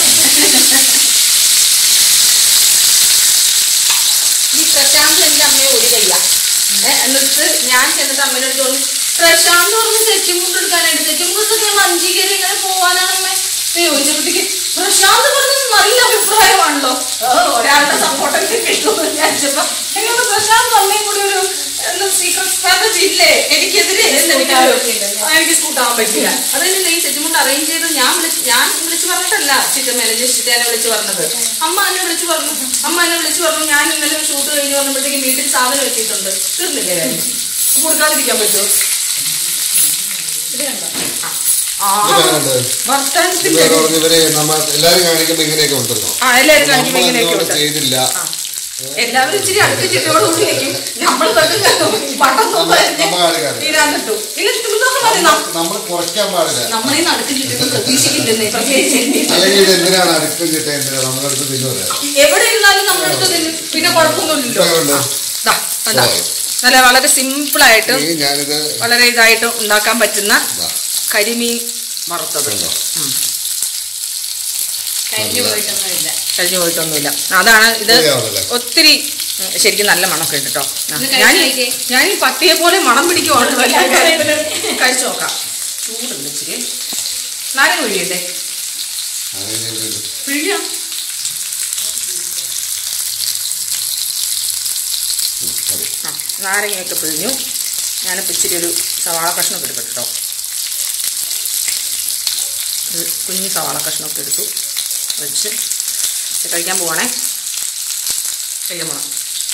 [SPEAKER 1] ഈ പ്രശാന്ത് എന്റെ അമ്മയെ ഒരു കയ്യ എന്നിട്ട് ഞാൻ ചെന്നിട്ട് അമ്മേനോട് ചോദിച്ചു പ്രശാന്ത് പറഞ്ഞ് സെറ്റും കൊണ്ട് എടുക്കാനായിട്ട് സെറ്റും കൊണ്ടൊക്കെ മഞ്ചി കയറി ഇങ്ങനെ പോവാനാണ് അമ്മ എന്ന് ചോദിച്ചപ്പോഴത്തേക്ക് പ്രശാന്ത് പറഞ്ഞത് നല്ല അഭിപ്രായമാണല്ലോ ഓ, ഒരാളുടെ സപ്പോർട്ടൊക്കെ കിട്ടുമെന്ന് വിചാരിച്ചപ്പോ എന്നോട് പ്രശാന്ത് അമ്മയും കൂടി ഒരു സീക്രട്ട് സ്ട്രാറ്റജി ഇല്ലേ എനിക്കെതിരെ എനിക്കൊരു- ആ, എനിക്ക് സ്കൂട്ടാവാൻ പറ്റില്ല അതിന് ഈ സെറ്റുമുണ്ട് അറേഞ്ച് ചെയ്ത് ഞാൻ വിളിച്ച് ഞാൻ വിളിച്ചു പറഞ്ഞിട്ടല്ല ചിറ്റമ്മേലെ ചിറ്റേനെ വിളിച്ചു പറഞ്ഞത് അമ്മ എന്നെ വിളിച്ചു പറഞ്ഞു അമ്മ എന്നെ വിളിച്ചു പറഞ്ഞു ഞാൻ ഇന്നലെ ഷൂട്ട് കഴിഞ്ഞ് വന്നപ്പോഴത്തേക്കും വീട്ടിൽ സാധനം വെച്ചിട്ടുണ്ട് തീർന്നില്ലേ കാര്യം കൊടുക്കാതിരിക്കാൻ പറ്റുമോ ഇത് കണ്ടോ ആ
[SPEAKER 2] ഇതാണ്ട്
[SPEAKER 1] വർത്തമാനത്തിന്റെ
[SPEAKER 2] ഇവര് പറഞ്ഞ് ഇവരെ നമ്മ എല്ലാരും കാണിക്കുമ്പോ ഇങ്ങനെയൊക്കെ ഉണ്ടല്ലോ
[SPEAKER 1] ആ എല്ലാവരും
[SPEAKER 2] നമ്മൾ
[SPEAKER 1] കാണിക്കുമ്പോ ഇങ്ങനെയൊക്കെ
[SPEAKER 2] എന്തുകൊണ്ട്
[SPEAKER 1] ഉണ്ട്
[SPEAKER 2] ചെയ്തില്ല
[SPEAKER 1] എല്ലാവരും ഇച്ചിരി അടുത്ത് ചിട്ടയോട് കൂടി വെക്കും നമ്മൾ പട്ടം
[SPEAKER 2] നമ്മ നമ്മ കാണിക്കാറ്
[SPEAKER 1] തീരാന്നിട്ടു ഇല്ല ചുമന്നൊക്കെ മതി നം-
[SPEAKER 2] നമ്മൾ കുറയ്ക്കാൻ പാടില്ല
[SPEAKER 1] നമ്മളീ നടക്ക് ചുറ്റും പ്രതീക്ഷിക്കില്ലെന്നേ പ്രത്യേകിച്ച് എന്നെ.
[SPEAKER 2] അല്ലെങ്കിൽ ഇത് എന്തിനാണ് അടുക്കും കിട്ടുക എന്തിനാ നമ്മളടുത്ത് തിന്നുവരാ
[SPEAKER 1] എവിടെ ഇരുന്നാലും നമ്മുടെ അടുത്ത് തിന്നും. പിന്നെ കുഴപ്പമൊന്നുമില്ലല്ലോ
[SPEAKER 2] ഇതുകൊണ്ട്
[SPEAKER 1] ദാ, കണ്ടോ? നല്ല വളരെ സിമ്പിൾ ആയിട്ടും
[SPEAKER 2] ഈ ഞാനിത്
[SPEAKER 1] വളരെ ഇതായിട്ടും ഉണ്ടാക്കാൻ പറ്റുന്ന
[SPEAKER 2] ഇതാ,
[SPEAKER 1] കരിമീൻ വറുത്തത്
[SPEAKER 2] കണ്ടോ?
[SPEAKER 3] കഴിഞ്ഞു പോയിട്ടൊന്നുമില്ല
[SPEAKER 1] കഴിഞ്ഞു പോയിട്ടൊന്നുമില്ല അതാണ് ഇത്
[SPEAKER 2] ശരിയാവുന്നല്ലേ?
[SPEAKER 1] ഒത്തിരി ഉം, ശരിക്കും നല്ല മണമൊക്കെ ഉണ്ട് കേട്ടോ
[SPEAKER 3] ഒന്ന്
[SPEAKER 1] ഞാൻ
[SPEAKER 3] കഴിച്ച് നോക്കിയേ.
[SPEAKER 1] ഞാൻ ഈ പട്ടിയെ പോലെ മണം പിടിക്കുവാണല്ലോ എല്ലാ കാര്യത്തിലും കഴിച്ചു നോക്കാം ചൂടുണ്ട് ഇച്ചിരി നാരങ്ങ ഒഴിയട്ടെ
[SPEAKER 2] അങ്ങനെ ഇത്
[SPEAKER 1] പിഴിയാം
[SPEAKER 2] ഉം, മതി.
[SPEAKER 1] ആ നാരങ്ങയൊക്കെ പിഴിഞ്ഞു ഞാനിപ്പോൾ ഇച്ചിരി ഒരു സവാള കഷ്ണമൊക്കെ എടുക്കട്ടെ കേട്ടോ ഒരു കുഞ്ഞ് സവാള കഷ്ണമൊക്കെ എടുത്തു വെച്ച് ഇത് കഴിക്കാൻ പോവാണേ കഴിക്കാൻ പോണം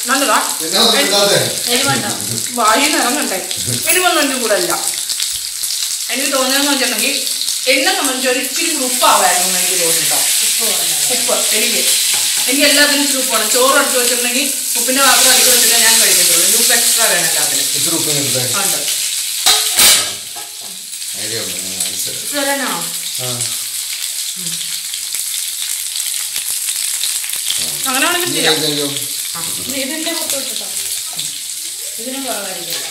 [SPEAKER 1] നല്ലതാ
[SPEAKER 2] എന്നാ ഒന്നും ഇടാതെ
[SPEAKER 3] എരിവുണ്ടോ
[SPEAKER 1] വായിൽ നിന്ന് ഇറങ്ങണ്ടേ എരിവൊന്നും എൻ്റെ കൂടെ ഇല്ല എനിക്ക് തോന്നുന്നതെന്ന് വെച്ചിട്ടുണ്ടെങ്കിൽ എന്നെ സംബന്ധിച്ച് ഒരു ഇച്ചിരി ഉപ്പാവായിരുന്നു എന്ന് എനിക്ക് തോന്നിട്ടോ
[SPEAKER 3] ഉപ്പ് കുറഞ്ഞത്
[SPEAKER 1] ഉപ്പ് എനിക്ക് എനിക്ക് എല്ലാത്തിനും ഇച്ചിരി ഉപ്പാണ് ചോറ് എടുത്ത് വെച്ചിട്ടുണ്ടെങ്കിൽ ഉപ്പിന്റെ പാത്രം അടുത്ത് വെച്ചിട്ട് ഞാൻ കഴിക്കത്തുള്ളൂ എനിക്ക് ഉപ്പ് എക്സ്ട്രാ വേണം എല്ലാത്തിനും
[SPEAKER 2] ഇത്തിരി ഉപ്പ് ഇങ്ങോട്ട്
[SPEAKER 1] ഉണ്ട്
[SPEAKER 2] ഐഡിയ ഉണ്ട് ഞാൻ മനസ്സിലായി
[SPEAKER 1] ഉപ്പ് തരാനാണോ
[SPEAKER 2] ആ
[SPEAKER 1] അങ്ങനെ വേണമെങ്കിൽ
[SPEAKER 2] ഇനി
[SPEAKER 1] ചെയ്യാം
[SPEAKER 2] കഴിഞ്ഞോ
[SPEAKER 3] ഇനി ഇതിന്റെ പുറത്ത് വിട്ടിട്ടോ ഇതിനും കുറവായിരിക്കില്ല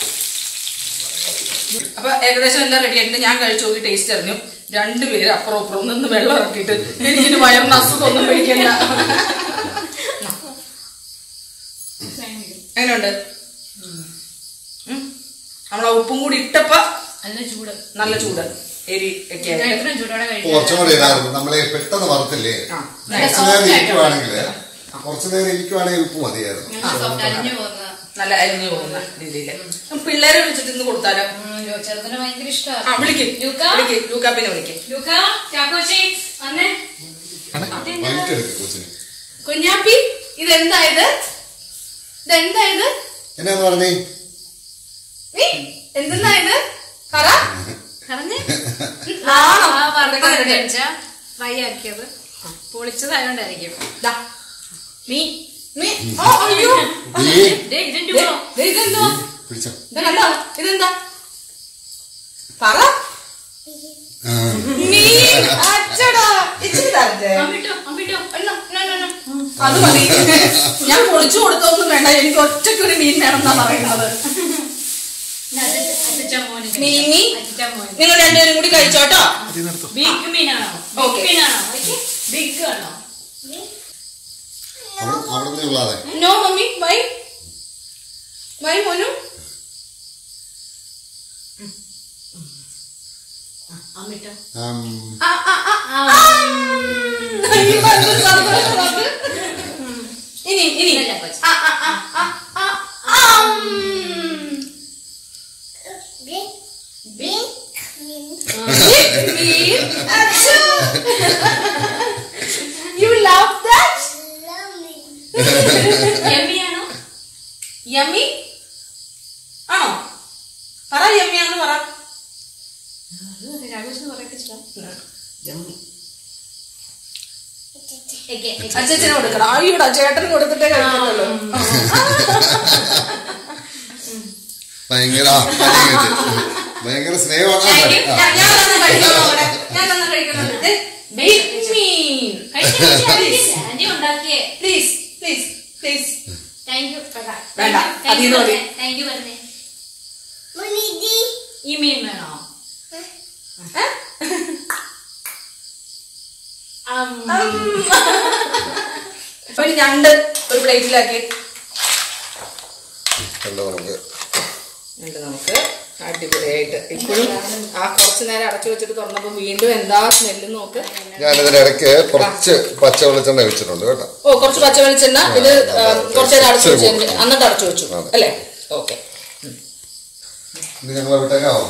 [SPEAKER 1] അപ്പൊ ഏകദേശം എല്ലാം റെഡി ആയിട്ട് ഞാൻ കഴിച്ചു നോക്കി ടേസ്റ്റ് അറിഞ്ഞു രണ്ടുപേര് അപ്പുറം അപ്പുറം നിന്ന് വെള്ളം ഇറക്കിയിട്ട് എനിക്കിന് വയറിന് അസുഖമൊന്നും കഴിക്കണ്ട എങ്ങനെയുണ്ട് ഉം. നമ്മളെ ഉപ്പും കൂടി ഇട്ടപ്പോ
[SPEAKER 3] നല്ല ചൂട്
[SPEAKER 1] നല്ല ചൂട് എരി ഒക്കെ
[SPEAKER 3] ഞാൻ
[SPEAKER 1] ആയിട്ട്
[SPEAKER 3] ഇത്രയും ചൂടോടെ
[SPEAKER 2] കുറച്ചും കൂടി ഇടാറുണ്ട് നമ്മളെ പെട്ടെന്ന് വറുത്തില്ലേ
[SPEAKER 1] ആ.
[SPEAKER 2] കുറച്ചു നേരം ഇരിക്കുവാണെങ്കിൽ കുറച്ചു നേരം ഇരിക്കുവാണെങ്കിൽ ഉപ്പ് മതിയായിരുന്നു
[SPEAKER 3] സോഫ്റ്റ് അരിഞ്ഞു പോകുന്ന
[SPEAKER 1] നല്ല അരിഞ്ഞു പോകുന്ന രീതിയില് പിള്ളേരെ വിളിച്ചിട്ട് ഇന്ന് കൊടുത്താലോ
[SPEAKER 3] ചെറുതിന് ഭയങ്കര
[SPEAKER 1] ആ
[SPEAKER 3] ഇഷ്ടമാണ്
[SPEAKER 1] വിളിക്കും
[SPEAKER 3] ലൂക്ക?
[SPEAKER 1] വിളിക്കും ലൂക്കാപ്പിനെ വിളിക്കും
[SPEAKER 3] ലൂക്ക ചാക്കോച്ചി വന്നേ
[SPEAKER 2] വലിക്കെടുക്ക് കൊച്ചിന്
[SPEAKER 1] കുഞ്ഞാപ്പി ഇതെന്തായത് ഇതെന്തായത്
[SPEAKER 2] എന്നാന്ന് പറഞ്ഞേ
[SPEAKER 1] നീ എന്തെന്നായത് പറ
[SPEAKER 3] പറഞ്ഞേ
[SPEAKER 1] നാണോ?
[SPEAKER 3] ആ
[SPEAKER 1] ഇതൊക്കെ കണ്ടിട്ട്.
[SPEAKER 3] വറുത്ത ഫ്രൈ ആക്കിയത് പൊളിച്ചതായോണ്ടായിരിക്കും
[SPEAKER 1] ദാ, നീ നീ ഓ അയ്യോ
[SPEAKER 2] നീ
[SPEAKER 3] ദേ, ഇതിന്റെ
[SPEAKER 1] ദേ,
[SPEAKER 3] ഉള്ളോ?
[SPEAKER 1] ദേ, ഇതെന്തുവാ
[SPEAKER 2] പിടിച്ചോ
[SPEAKER 1] ഇത് കണ്ടോ ഇതെന്താ പറ
[SPEAKER 2] ആ.
[SPEAKER 1] മീൻ അച്ചടാ ഇച്ചിരി തരട്ടെ
[SPEAKER 3] അമ്മിട്ടോ അമ്മിട്ടോ
[SPEAKER 1] അല്ല, no, no, no. അത് മതി ഞാൻ പൊളിച്ചു കൊടുത്തൊന്നും വേണ്ട എനിക്ക് ഒറ്റയ്ക്കൊരു മീൻ വേണം എന്നാ പറയുന്നത് മീൻ മീൻ നിങ്ങൾ രണ്ടുപേരും കൂടി കഴിച്ചോട്ടോ
[SPEAKER 3] ബിഗ് മീനാണോ
[SPEAKER 1] Okay.
[SPEAKER 3] ബിഗ് മീനാണോ ബിഗ് ആണോ
[SPEAKER 2] അവിടെ അവിടെ നിന്ന് ഉള്ളാതെ
[SPEAKER 1] നോ മമ്മി വൈ വൈ മോനു
[SPEAKER 3] അമ്മിട്ടോ
[SPEAKER 2] ആം,
[SPEAKER 1] ആ, ആ, ആ, ആ. ഈ ഭയങ്കര സന്തോഷം നമുക്ക്. ഇനി ഇനി
[SPEAKER 3] ഇല്ല, കൊച്ച്.
[SPEAKER 1] ആ, ആ, ആ, ആ, ആ, ആ. Big meal. Achoo. You love that?
[SPEAKER 3] എമ്മിയാണോ
[SPEAKER 1] Yummy? ആണോ പറ യമ്മിയാന്ന് പറ
[SPEAKER 3] രാഘോഷിന് പറയൊക്കെ ഇഷ്ടം
[SPEAKER 1] അച്ഛന് കൊടുക്കണം അയ്യോടാ ചേട്ടന് കൊടുത്തിട്ടേ കഴിക്കത്തുള്ളൂ
[SPEAKER 2] ഭയങ്കര ആ, പനി കിട്ടി. ഭയങ്കര സ്നേഹമാണ് ആ പനി. ആ.
[SPEAKER 1] ഞാൻ ഞാൻ തന്നെ കഴിക്കണം അവിടെ. ഞാൻ തന്നെ കഴിക്കണം ദേ, big mean.
[SPEAKER 3] ആന്റി ഉണ്ടാക്കിയേ
[SPEAKER 1] Please, please, please.
[SPEAKER 3] Thank you
[SPEAKER 1] വേണ്ട, അതീന്ന് മതി.
[SPEAKER 3] താങ്ക് യു പറഞ്ഞേ ഈ മീൻ വേണോ
[SPEAKER 1] ഏ?
[SPEAKER 3] അം.
[SPEAKER 1] അപ്പൊ ഇനി ഞണ്ട് ഒരു പ്ലേറ്റിലാക്കി
[SPEAKER 2] കണ്ടോ നമുക്ക്
[SPEAKER 1] ഞണ്ട് നമുക്ക് അടിപൊളിയായിട്ട് ഇപ്പോഴും ആ കുറച്ചു നേരം അടച്ചു വെച്ചിട്ട് തുറന്നപ്പോ വീണ്ടും എന്താ സ്മെല്ല് നോക്ക്
[SPEAKER 2] ഞാനിതിനിടയ്ക്ക് കുറച്ച് പച്ച വെളിച്ചെണ്ണ വെച്ചിട്ടുണ്ട് കേട്ടോ
[SPEAKER 1] ഓ കുറച്ച് പച്ച വെളിച്ചെണ്ണ ഇത് ആ, കുറച്ച് നേരം അടച്ചു
[SPEAKER 2] ഇച്ചിരി
[SPEAKER 1] വെച്ചു അന്നിട്ട് അടച്ചു വെച്ചു
[SPEAKER 2] അതെ.
[SPEAKER 1] അല്ലേ ഓക്കെ
[SPEAKER 2] ഇത് ഞങ്ങളെ വിട്ടേക്കാവോ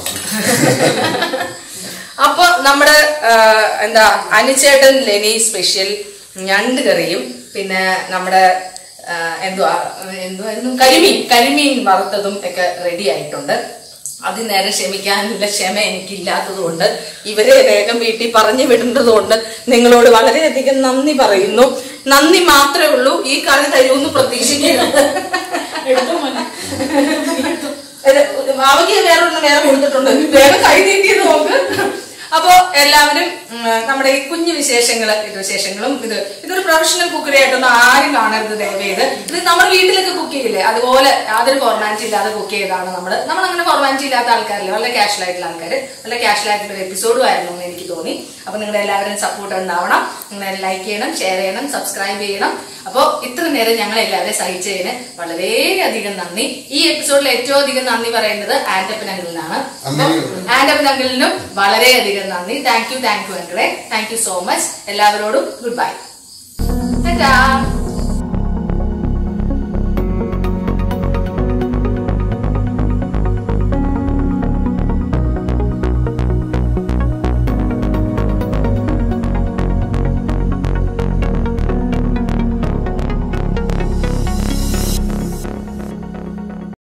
[SPEAKER 1] അപ്പൊ നമ്മുടെ ആ, എന്താ അനിച്ചേട്ടൻ ലെനി സ്പെഷ്യൽ ഞണ്ട് കറിയും പിന്നെ നമ്മുടെ ആ, എന്തുവാ എന്തുവായിരുന്നു കരിമീൻ കരിമീൻ വറുത്തതും ഒക്കെ റെഡി ആയിട്ടുണ്ട് അതിനേരം ക്ഷമിക്കാനുള്ള ക്ഷമ എനിക്കില്ലാത്തത് കൊണ്ട് ഇവരെ വേഗം വീട്ടിൽ പറഞ്ഞു വിടേണ്ടതുകൊണ്ട് നിങ്ങളോട് വളരെയധികം നന്ദി പറയുന്നു നന്ദി മാത്രമേ ഉള്ളൂ ഈ കറി തരുമെന്ന് പ്രതീക്ഷിക്കുന്നത്
[SPEAKER 3] എടുത്തോ മോനെ.
[SPEAKER 1] ഭാവയ്ക്ക് വേറെ ഒന്നും വേറെ കൊടുത്തിട്ടുണ്ട് വേറെ കൈ നീട്ടിയത് നോക്ക് അപ്പോ എല്ലാവരും ഉം, നമ്മുടെ ഈ കുഞ്ഞു വിശേഷങ്ങള് ഇത് വിശേഷങ്ങളും ഇത് ഇതൊരു പ്രൊഫഷണൽ കുക്കറി ആയിട്ടൊന്നും ആരും കാണരുത് ദയവേത് ഇത് നമ്മൾ വീട്ടിലൊക്കെ കുക്ക് ചെയ്യില്ലേ അതുപോലെ യാതൊരു ഫോർമാലിറ്റി ഇല്ലാതെ കുക്ക് ചെയ്താണ് നമ്മൾ നമ്മൾ അങ്ങനെ ഫോർമാലിറ്റി ഇല്ലാത്ത ആൾക്കാരല്ലേ വളരെ കാഷ്വൽ ആയിട്ടുള്ള ആൾക്കാർ നല്ല കാഷ്വൽ ആയിട്ടുള്ള ഒരു എപ്പിസോഡും ആയിരുന്നു എന്ന് എനിക്ക് തോന്നി അപ്പൊ നിങ്ങളുടെ എല്ലാവരും സപ്പോർട്ട് ഉണ്ടാവണം നിങ്ങൾ ലൈക്ക് ചെയ്യണം ഷെയർ ചെയ്യണം സബ്സ്ക്രൈബ് ചെയ്യണം അപ്പോൾ ഇത്ര നേരം ഞങ്ങൾ എല്ലാവരെയും സഹിച്ചതിന് വളരെയധികം നന്ദി ഈ എപ്പിസോഡിൽ ഏറ്റവും അധികം നന്ദി പറയുന്നത് ആന്റപ്പൻ അങ്കിളിനാണ്
[SPEAKER 2] അമ്മയും
[SPEAKER 1] ആന്റപ്പൻ അങ്കിളിനും വളരെയധികം നന്ദി താങ്ക് യു താങ്ക് യു അങ്കിളെ താങ്ക് യു സോ മച്ച് എല്ലാവരോടും ഗുഡ് ബൈ ടാറ്റാ